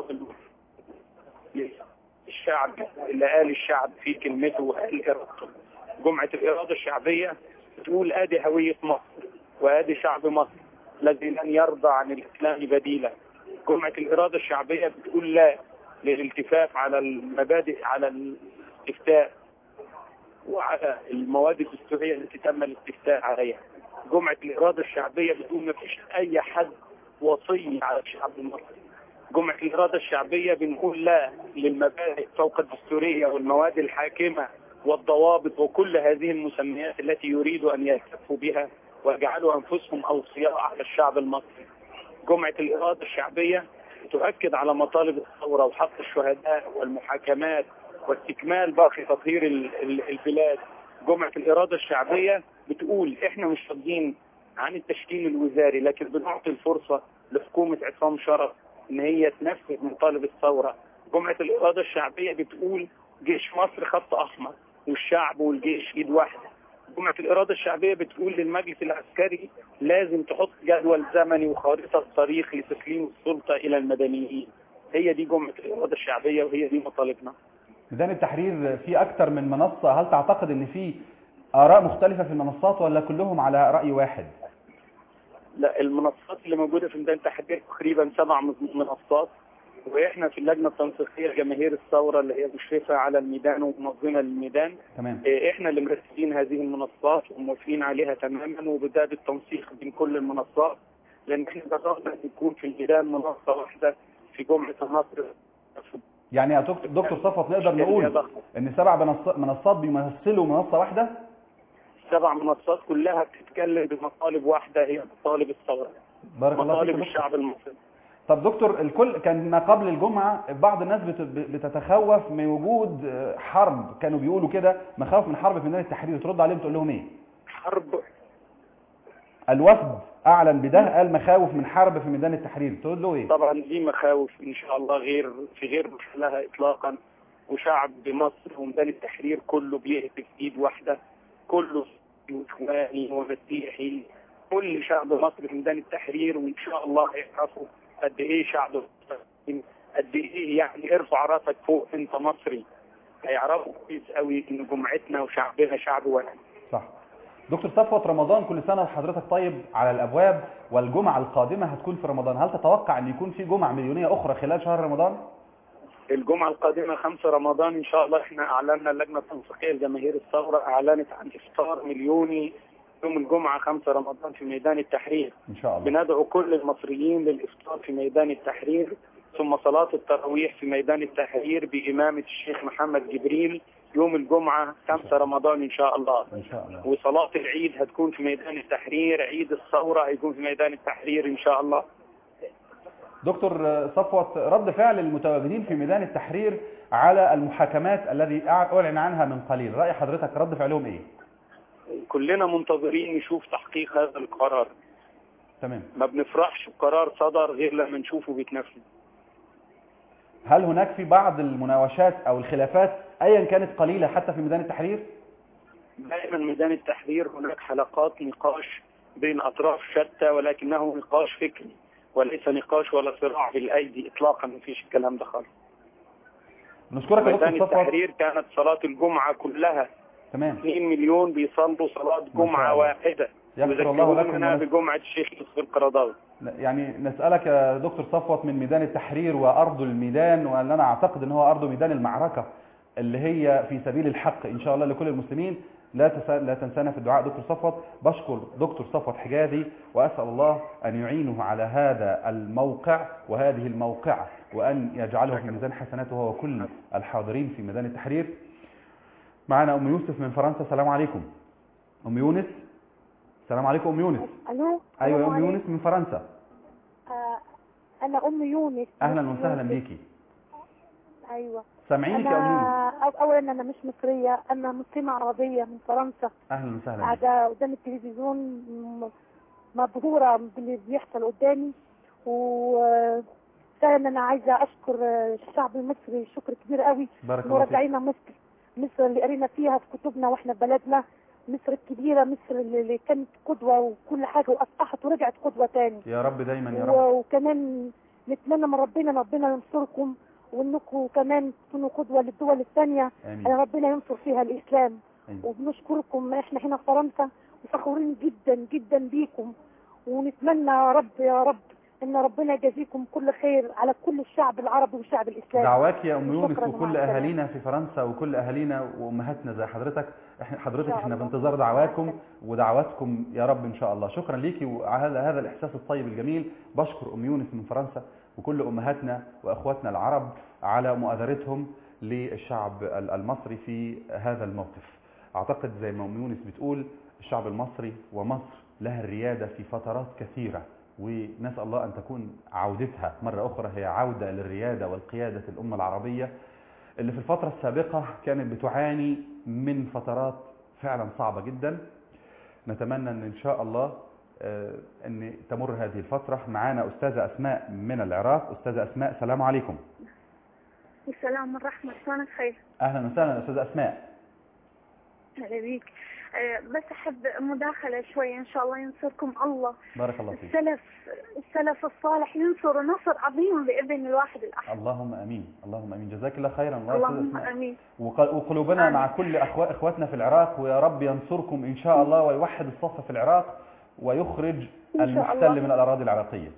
الشعب اللي قال الشعب في كلمته وقال إرادته جمعة الإرادة الشعبية بتقول آدي هوية مصر وآدي شعب مصر الذي لن يرضى عن الإسلام بديلا جمعة الإرادة الشعبية بتقول لا للالتفاف على المبادئ على الاستفتاء وعلى المواد الدستورية التي تم الاستفتاء عليها جمعة الإرادة الشعبية بتقول ما فيش أي حد وصي على الشعب المصري جمعة الإرادة الشعبية بنقول لا للمبادئ فوق الدستورية والمواد الحاكمة والضوابط وكل هذه المسميات التي يريدوا أن يلتفوا بها ويجعلوا أنفسهم أوصياء على الشعب المصري جمعة الإرادة الشعبية تؤكد على مطالب الثورة وحق الشهداء والمحاكمات واستكمال باقي تطهير ال- ال- البلاد جمعة الإرادة الشعبية بتقول إحنا مش راضيين عن التشكيل الوزاري لكن بنعطي الفرصة لحكومة عصام شرف إن هي تنفذ مطالب الثورة جمعة الإرادة الشعبية بتقول جيش مصر خط أحمر والشعب والجيش إيد واحدة جمعة الإرادة الشعبية بتقول للمجلس العسكري لازم تحط جدول زمني وخارطة طريق لتسليم السلطة إلى المدنيين هي دي جمعة الإرادة الشعبية وهي دي مطالبنا ميدان التحرير في أكتر من منصة هل تعتقد أن في آراء مختلفة في المنصات ولا كلهم على رأي واحد لا المنصات اللي موجودة في ميدان التحرير تقريبا سبع منصات واحنا في اللجنة التنسيقية جماهير الثورة اللي هي مشرفة على الميدان ومنظمة للميدان تمام إيه، احنا اللي مرتبين هذه المنصات وموافقين عليها تماما وبدأ بالتنسيق بين كل المنصات لان احنا جربنا ان يكون في الميدان منصة واحدة في جمعة النصر يعني يا دكتور دكتور صفوت نقدر نقول ان سبع منص- منصات بيمثلوا منصة واحدة سبع منصات كلها بتتكلم بمطالب واحدة هي مطالب الثورة بارك الله فيك مطالب يا دكتور. الشعب المصري طب دكتور الكل كان ما قبل الجمعة بعض الناس بت- بتتخوف من وجود آه، حرب كانوا بيقولوا كده مخاوف من حرب في ميدان التحرير ترد عليهم تقول لهم ايه حرب الوفد اعلن بده قال مخاوف من حرب في ميدان التحرير تقول له ايه طبعا دي مخاوف ان شاء الله غير في غير محلها اطلاقا وشعب مصر وميدان التحرير كله بيهتف ايد واحده كله اخواني ومسيحي كل شعب مصر في ميدان التحرير وان شاء الله هيعرفوا قد ايه شعب مصر قد ايه يعني ارفع راسك فوق انت مصري هيعرفوا كويس قوي ان جمعتنا وشعبنا شعب واحد صح دكتور صفوت رمضان كل سنه وحضرتك طيب على الابواب والجمعه القادمه هتكون في رمضان هل تتوقع ان يكون في جمعه مليونيه اخرى خلال شهر رمضان الجمعة القادمة 5 رمضان إن شاء الله إحنا أعلنا اللجنة التنسيقية لجماهير الثورة أعلنت عن إفطار مليوني يوم الجمعة 5 رمضان في ميدان التحرير ان شاء الله بندعو كل المصريين للإفطار في ميدان التحرير ثم صلاة التراويح في ميدان التحرير بإمامة الشيخ محمد جبريل يوم الجمعة 5 رمضان إن شاء الله ان شاء الله وصلاة العيد هتكون في ميدان التحرير عيد الثورة هيكون في ميدان التحرير إن شاء الله دكتور صفوت رد فعل المتواجدين في ميدان التحرير على المحاكمات الذي اعلن عنها من قليل راي حضرتك رد فعلهم ايه كلنا منتظرين نشوف تحقيق هذا القرار تمام ما بنفرحش بقرار صدر غير لما نشوفه بيتنفذ هل هناك في بعض المناوشات او الخلافات ايا كانت قليله حتى في ميدان التحرير دائما ميدان التحرير هناك حلقات نقاش بين اطراف شتى ولكنه نقاش فكري وليس نقاش ولا صراع بالايدي اطلاقا ما فيش الكلام ده خالص نشكرك يا ميدان دكتور صفوت التحرير كانت صلاة الجمعة كلها تمام 2 مليون بيصلوا صلاة شاء جمعة الله. واحدة يغفر الله لكم ويذكروننا ونس- بجمعة الشيخ يوسف القرضاوي لا، يعني نسألك يا دكتور صفوت من ميدان التحرير وأرض الميدان وأن أنا أعتقد أن هو أرض ميدان المعركة اللي هي في سبيل الحق إن شاء الله لكل المسلمين لا تس- لا تنسانا في الدعاء دكتور صفوت بشكر دكتور صفوت حجازي وأسأل الله أن يعينه على هذا الموقع وهذه الموقعة وأن يجعله في ميزان حسناته هو وكل الحاضرين في ميدان التحرير معنا أم يوسف من فرنسا السلام عليكم أم يونس السلام عليكم أم يونس الو أيوة يا السلام أم يونس من فرنسا آه، انا ام يونس اهلا مش وسهلا يوسف. بيكي ايوه سامعينك يا ام يونس انا أو- اولا انا مش مصريه انا مسلمه عربيه من فرنسا اهلا وسهلا بيكي قاعده قدام التلفزيون م- مبهوره باللي بيحصل قدامي وفعلا انا عايزه اشكر الشعب المصري شكر كبير قوي بارك انه الله فيك رجعينا مصر مصر اللي قرينا فيها في كتبنا واحنا في بلدنا مصر الكبيره مصر اللي اللي كانت قدوه وكل حاجه واصبحت ورجعت قدوه تاني يا رب دايما يا رب و- وكمان نتمنى من ربنا ربنا ينصركم وانكم كمان تكونوا قدوه للدول الثانيه امين ان ربنا ينصر فيها الاسلام أمين. وبنشكركم احنا هنا في فرنسا وفخورين جدا جدا بيكم ونتمنى يا رب يا رب ان ربنا يجازيكم كل خير على كل الشعب العربي والشعب الاسلامي دعواك يا ام يونس شكراً ومع وكل السلامة. اهالينا في فرنسا وكل اهالينا وامهاتنا زي حضرتك احنا حضرتك إن شاء احنا الله. بانتظار دعواتكم ودعواتكم يا رب ان شاء الله شكرا ليكي وعلى هذا الاحساس الطيب الجميل بشكر ام يونس من فرنسا وكل امهاتنا واخواتنا العرب على مؤازرتهم للشعب ال- المصري في هذا الموقف اعتقد زي ما ام يونس بتقول الشعب المصري ومصر لها الرياده في فترات كثيره ونسال الله ان تكون عودتها مره اخرى هي عوده للرياده والقياده الامه العربيه اللي في الفتره السابقه كانت بتعاني من فترات فعلا صعبه جدا نتمنى ان ان شاء الله آه، ان تمر هذه الفتره معانا استاذه اسماء من العراق استاذه اسماء السلام عليكم السلام والرحمة شلونك خير؟ اهلا وسهلا استاذه اسماء هلا بيك آه، بس أحب مداخلة شوية إن شاء الله ينصركم الله بارك الله فيك السلف السلف الصالح ينصر نصر عظيم بإذن الواحد الأحد اللهم امين اللهم امين جزاك الله خيرا الله يا أستاذة اللهم أسماء. آمين وق- وقلوبنا مع كل أخوة إخواتنا في العراق ويا رب ينصركم إن شاء الله ويوحد الصف في العراق ويخرج إن شاء المحتل الله. من الأراضي العراقية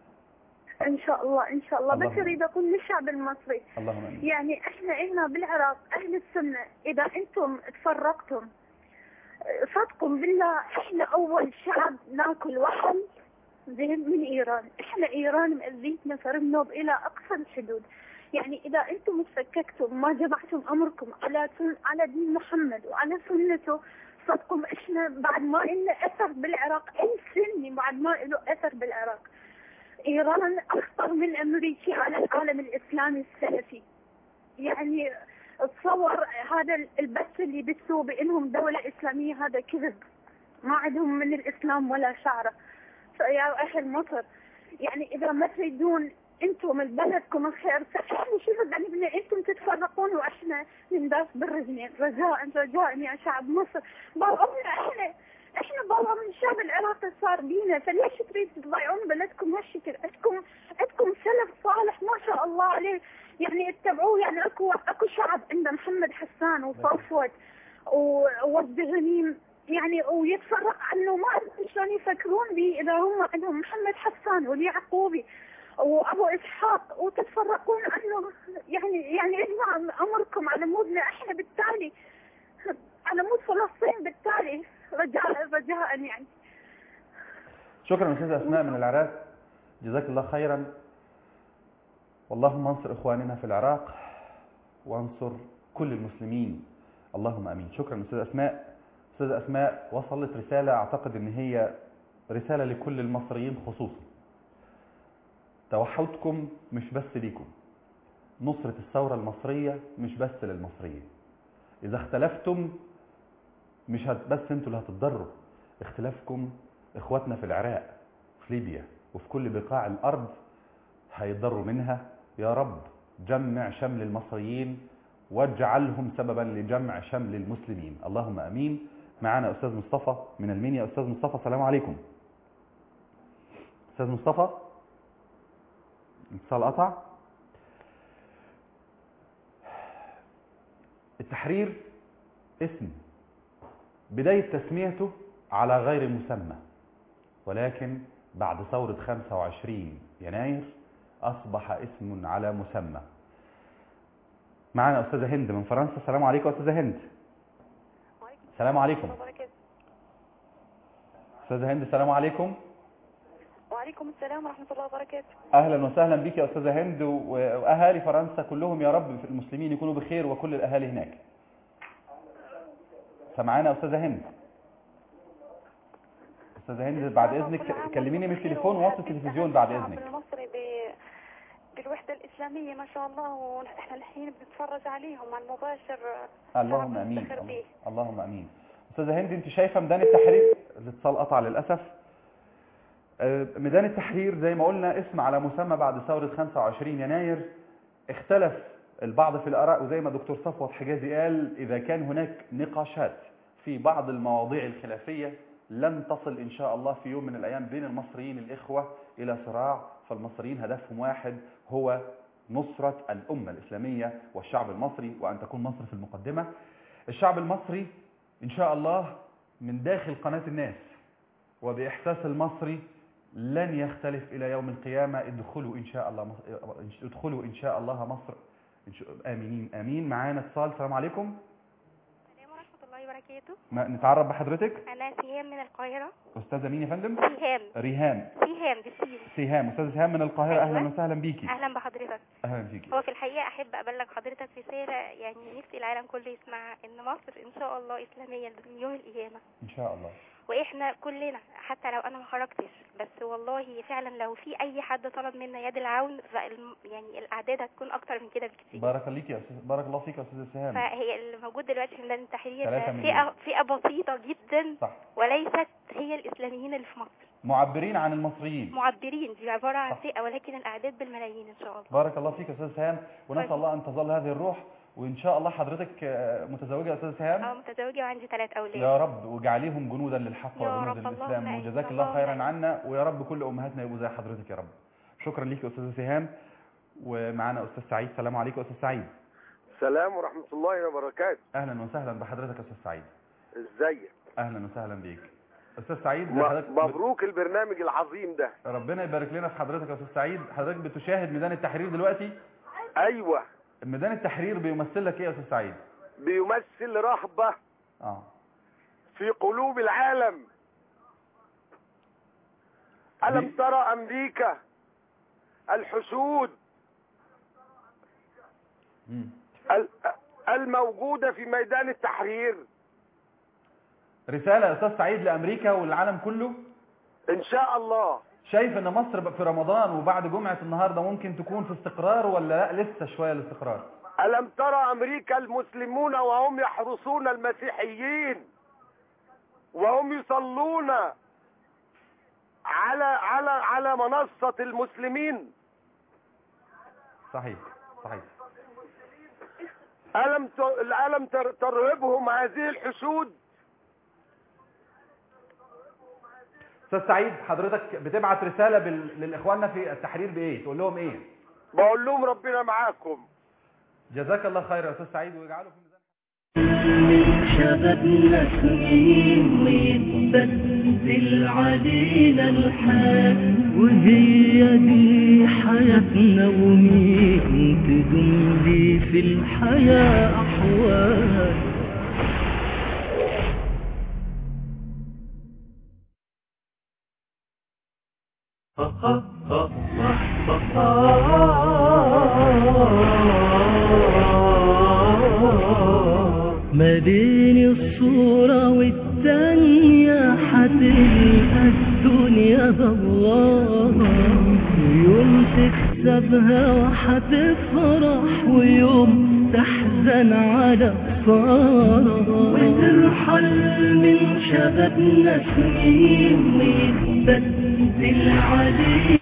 إن شاء الله إن شاء الله بس اللهم. أريد أقول للشعب المصري اللهم امين يعني إحنا هنا بالعراق أهل السنة إذا أنتم تفرقتم آه، صدقوا بالله إحنا أول شعب ناكل وحل زين من إيران إحنا إيران مأذيتنا فرنوب إلى أقصى الحدود يعني إذا أنتم تفككتم ما جمعتم أمركم على سن على دين محمد وعلى سنته صدقوا إحنا بعد ما إلنا أثر بالعراق أي سني بعد ما له أثر بالعراق إيران أخطر من أمريكا على العالم الإسلامي السلفي يعني تصور هذا البث اللي بثوه بأنهم دولة إسلامية هذا كذب ما عندهم من الإسلام ولا شعرة مصر يا اهل مصر يعني اذا ما تريدون انتم بلدكم الخير فاحنا شو بدنا نبني انتم تتفرقون واحنا ننداس بالرجلين رجاء رجاء يا شعب مصر بابا احنا احنا بابا من الشعب العراقي صار بينا فليش تريد تضيعون بلدكم هالشكل عندكم عندكم سلف صالح ما شاء الله عليه يعني اتبعوه يعني اكو اكو شعب عنده محمد حسان وصفوت وود غنيم يعني ويتفرق عنه ما أدري شلون يفكرون به اذا هم عندهم محمد حسان واليعقوبي وابو اسحاق وتتفرقون عنه يعني يعني اجمع امركم على مودنا احنا بالتالي على مود فلسطين بالتالي رجاء رجاء يعني شكرا استاذه اسماء من العراق جزاك الله خيرا اللهم انصر اخواننا في العراق وانصر كل المسلمين اللهم امين شكرا استاذه اسماء استاذه اسماء وصلت رساله اعتقد ان هي رساله لكل المصريين خصوصا توحدكم مش بس ليكم نصرة الثورة المصرية مش بس للمصريين إذا اختلفتم مش هت بس انتوا اللي هتتضروا اختلافكم اخواتنا في العراق في ليبيا وفي كل بقاع الارض هيتضروا منها يا رب جمع شمل المصريين واجعلهم سببا لجمع شمل المسلمين اللهم امين معنا استاذ مصطفى من المنيا استاذ مصطفى السلام عليكم استاذ مصطفى الاتصال قطع التحرير اسم بداية تسميته على غير مسمى ولكن بعد ثورة 25 يناير أصبح اسم على مسمى معنا أستاذة هند من فرنسا السلام عليكم أستاذة هند السلام عليكم أستاذة هند السلام عليكم وعليكم السلام ورحمة الله وبركاته أهلا وسهلا بك يا أستاذة هند و- وأهالي فرنسا كلهم يا رب في المسلمين يكونوا بخير وكل الأهالي هناك سمعانا أستاذة هند أستاذة هند بعد إذنك كلميني من التليفون ووطي التلفزيون بعد إذنك المصري ب... بالوحدة الإسلامية ما شاء الله ونحن الحين بنتفرج عليهم على المباشر اللهم شعب امين نفتخر بيه. اللهم امين استاذه هند انت شايفه ميدان التحرير الاتصال قطع للاسف آه، ميدان التحرير زي ما قلنا اسم على مسمى بعد ثوره 25 يناير اختلف البعض في الاراء وزي ما دكتور صفوت حجازي قال اذا كان هناك نقاشات في بعض المواضيع الخلافيه لن تصل ان شاء الله في يوم من الايام بين المصريين الاخوه الى صراع فالمصريين هدفهم واحد هو نصرة الأمة الإسلامية والشعب المصري وأن تكون مصر في المقدمة الشعب المصري إن شاء الله من داخل قناة الناس وبإحساس المصري لن يختلف إلى يوم القيامة ادخلوا إن شاء الله مصر ادخلوا إن شاء الله مصر إن شاء آمين آمين معانا اتصال السلام عليكم السلام ورحمة الله وبركاته ما نتعرف بحضرتك أنا سهام من القاهرة أستاذة مين يا فندم سهام ريهام سهام بالسين سهام أستاذة سهام من القاهرة أيوة. أهلا وسهلا بيكي أهلا بحضرتك أهلا بيكي هو في الحقيقة أحب أبلغ حضرتك رسالة يعني نفسي العالم كله يسمعها إن مصر إن شاء الله إسلامية من يوم القيامة إن شاء الله وإحنا كلنا حتى لو أنا ما خرجتش بس والله فعلا لو في أي حد طلب منا يد العون فالم يعني الأعداد هتكون أكتر من كده بكتير بارك الله فيك يا أستاذ بارك الله فيك يا أستاذة سهام فهي اللي موجود دلوقتي في ميدان التحرير ثلاثة فئة مليون. فئة بسيطة جدا صح وليست هي الإسلاميين اللي في مصر معبرين عن المصريين معبرين دي عبارة عن صح. فئة ولكن الأعداد بالملايين إن شاء الله بارك الله فيك يا استاذ سهام ونسال الله ان تظل هذه الروح وان شاء الله حضرتك آه، متزوجه يا استاذ سهام أه متزوجة وعندي ثلاث أولاد يا رب واجعليهم جنودا للحق يا وجنود رب، الاسلام اللهم آمين. وجزاك الله اللهم خيرا آمين. عنا ويا رب كل امهاتنا يبقوا زي حضرتك يا رب شكرا ليك يا استاذ سهام ومعانا استاذ سعيد السلام عليكم يا استاذ سعيد السلام ورحمة الله وبركاته اهلا وسهلا بحضرتك يا استاذ سعيد ازيك اهلا وسهلا بيك استاذ سعيد م- حضرتك مبروك البرنامج العظيم ده ربنا يبارك لنا في حضرتك يا استاذ سعيد حضرتك بتشاهد ميدان التحرير دلوقتي ايوه ميدان التحرير بيمثل لك ايه يا استاذ سعيد بيمثل رهبة اه في قلوب العالم ألم ترى أمريكا الحشود مم. ال- الموجودة في ميدان التحرير رسالة يا أستاذ سعيد لأمريكا والعالم كله إن شاء الله شايف إن مصر بقى في رمضان وبعد جمعة النهاردة ممكن تكون في استقرار ولا لا لسه شوية الاستقرار ألم ترى أمريكا المسلمون وهم يحرسون المسيحيين وهم يصلون على على على على منصة المسلمين صحيح صحيح ألم ت- ألم تر- ترهبهم هذه الحشود استاذ سعيد حضرتك بتبعت رساله بال... للاخواننا في التحرير بايه تقول لهم ايه بقول لهم ربنا معاكم جزاك الله خير يا استاذ سعيد ويجعله في من شبابنا سنين ويتبدل علينا الحال وهي دي حياتنا ومين تدوم لي في الحياة أحوال ما بين الصورة والتانية حتلقى الدنيا ضوابة ويوم تكسبها وحتفرح ويوم تحزن على خسارة وترحل من شبابنا سنين ويتبدل علينا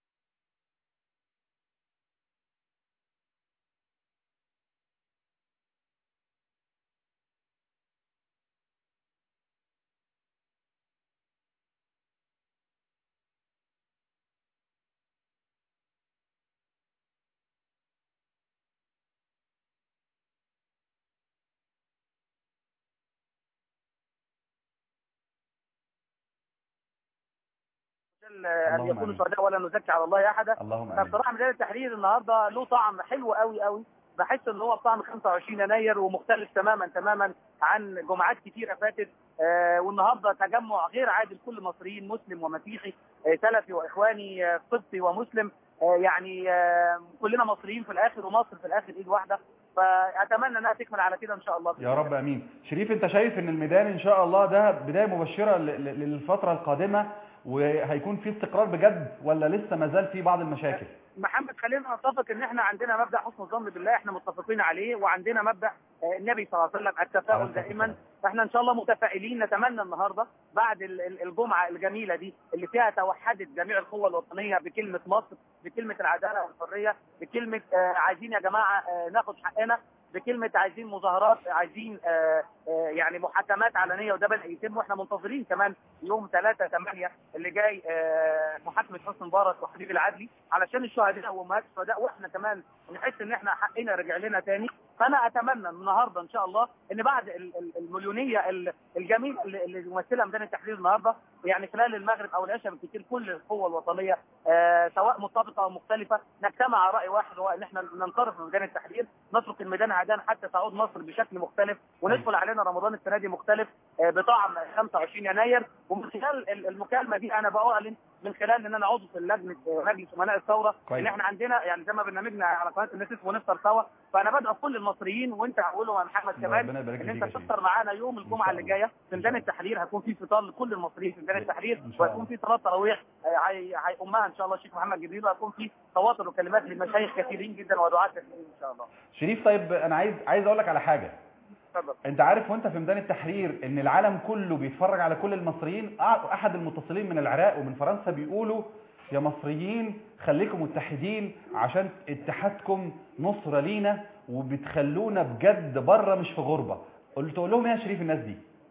ان اللهم يكونوا آمين. شهداء ولا نزكي على الله احدا اللهم انا امين بصراحه ميدان التحرير النهارده له طعم حلو قوي قوي بحس ان هو طعم 25 يناير ومختلف تماما تماما عن جمعات كتيره فاتت آه والنهارده تجمع غير عادي لكل المصريين مسلم ومسيحي آه سلفي واخواني آه قبطي ومسلم آه يعني آه كلنا مصريين في الاخر ومصر في الاخر ايد واحده فاتمنى انها تكمل على كده ان شاء الله يا رب امين شريف انت شايف ان الميدان ان شاء الله ده بدايه مبشره ل- ل- للفتره القادمه وهيكون في استقرار بجد ولا لسه ما زال في بعض المشاكل محمد خلينا نتفق ان احنا عندنا مبدا حسن الظن بالله احنا متفقين عليه وعندنا مبدا آه، النبي صلى الله عليه وسلم التفاؤل دائما فاحنا ان شاء الله متفائلين نتمنى النهارده بعد ال- ال- الجمعه الجميله دي اللي فيها توحدت جميع القوى الوطنيه بكلمه مصر بكلمه العداله والحريه بكلمه آه، عايزين يا جماعه آه، ناخد حقنا بكلمه عايزين مظاهرات عايزين آه، آه، يعني محاكمات علنيه وده بدا يتم واحنا منتظرين كمان يوم 3 8 اللي جاي آه، محاكمه حسن مبارك وحبيب العدلي علشان الشهداء وامهات الشهداء واحنا كمان نحس ان احنا حقنا رجع لنا تاني فانا اتمنى النهارده ان شاء الله ان بعد ال- ال- المليونيه ال- الجميله اللي اللي يمثلها ميدان التحرير النهارده يعني خلال المغرب او العشاء بالكثير كل القوى الوطنيه آه، سواء متفقه او مختلفه نجتمع على راي واحد هو ان احنا ننصرف من ميدان التحرير نترك الميدان عدان حتى تعود مصر بشكل مختلف وندخل علينا رمضان السنه دي مختلف آه، بطعم 25 يناير ومن خلال ال- المكالمه دي انا بأعلن من خلال ان انا عضو في لجنه آه، مجلس امناء الثوره كويس. ان احنا عندنا يعني زي ما برنامجنا على قناه الناس اسمه نفطر سوا فانا بدعو كل المصريين وانت اولهم يا محمد كمان ربنا يبارك ان فيك انت يا شريف. تفطر معانا يوم الجمعه اللي جايه في ميدان التحرير هيكون في فطار لكل المصريين في ميدان التحرير شاء وهيكون في صلاه تراويح آه، هي- هيقومها ان شاء الله الشيخ محمد جبريل وهيكون في تواصل وكلمات لمشايخ كثيرين جدا ودعاة كثيرين ان شاء الله شريف طيب انا عايز عايز اقول لك على حاجه اتفضل انت عارف وانت في ميدان التحرير ان العالم كله بيتفرج على كل المصريين أع- احد المتصلين من العراق ومن فرنسا بيقولوا يا مصريين خليكم متحدين عشان اتحادكم نصرة لينا وبتخلونا بجد بره مش في غربة قلت تقول لهم ايه يا شريف الناس دي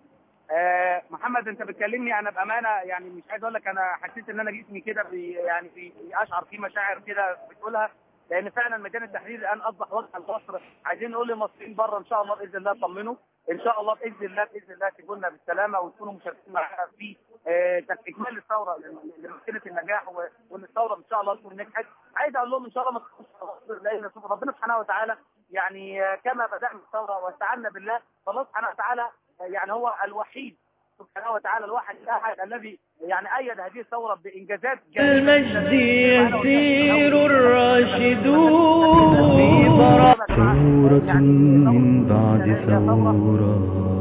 آه، محمد انت بتكلمني انا بامانه يعني مش عايز اقول لك انا حسيت ان انا جسمي كده بي يعني بي- اشعر فيه مشاعر كده بتقولها لان فعلا ميدان التحرير الان اصبح وجه لمصر عايزين نقول للمصريين بره ان شاء الله باذن الله طمنوا ان شاء الله باذن الله باذن الله تجوا لنا بالسلامه وتكونوا مشاركين معانا في آه، اكمال الثوره لمسيره النجاح و- وان الثوره ان شاء الله تكون نجحت عايز اقول لهم ان شاء الله ما تخافوش على مصر لان شوف ربنا سبحانه وتعالى يعني آه، كما بدانا الثوره واستعنا بالله فالله سبحانه وتعالى آه، يعني هو الوحيد سبحانه وتعالى الواحد الاحد الذي يعني ايد هذه الثوره بانجازات المجد يسير الراشدون ثورة من بعد ثورة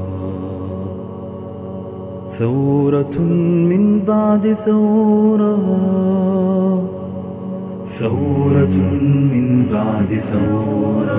ثورة من بعد ثورة ثورة من بعد ثورة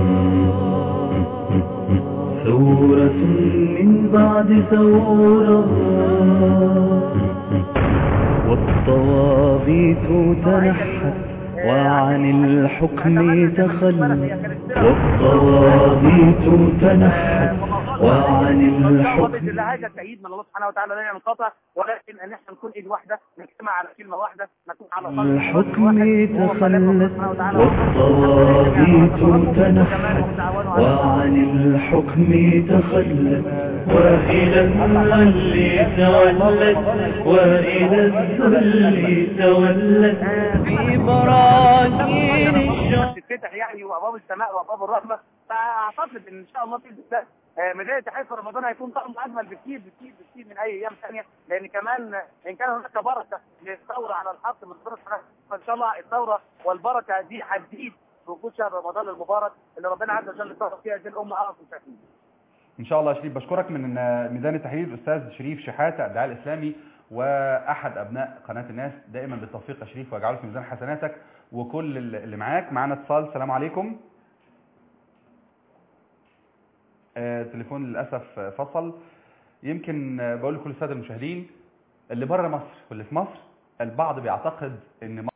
ثورة من بعد ثورة والطواغيت تنحت وعن الحكم تخلت والطواغيت تنحت وعن الحكم باذن هذا سعيد من الله سبحانه وتعالى لا ينقطع ولكن ان احنا نكون ايد واحده نجتمع على كلمه واحده نكون على قلب الحكم تخلت والطواغيت تنحت وعن الحكم تخلت وإلى الذل تولت وإلى الذل تولت في براكين الشر تفتح يعني وابواب السماء وابواب الرحمه فاعتقد ان ان شاء الله باذن الله آه، بدايه تحية رمضان هيكون طعم اجمل بكثير بكثير بكثير من اي ايام ثانيه لان كمان ان كان هناك بركه للثوره على الحق من ربنا سبحانه فان شاء الله الثوره والبركه دي هتزيد بوجود شهر رمضان المبارك اللي ربنا عز وجل طهر فيها هذه الامه اعظم تكريم ان شاء الله يا شريف بشكرك من ميدان التحرير الاستاذ شريف شحاته الداعي الاسلامي واحد ابناء قناه الناس دائما بالتوفيق يا شريف واجعله في ميزان حسناتك وكل اللي معاك معانا اتصال السلام عليكم آه، التليفون للاسف فصل يمكن آه، بقول لكل الساده المشاهدين اللي بره مصر واللي في مصر البعض بيعتقد ان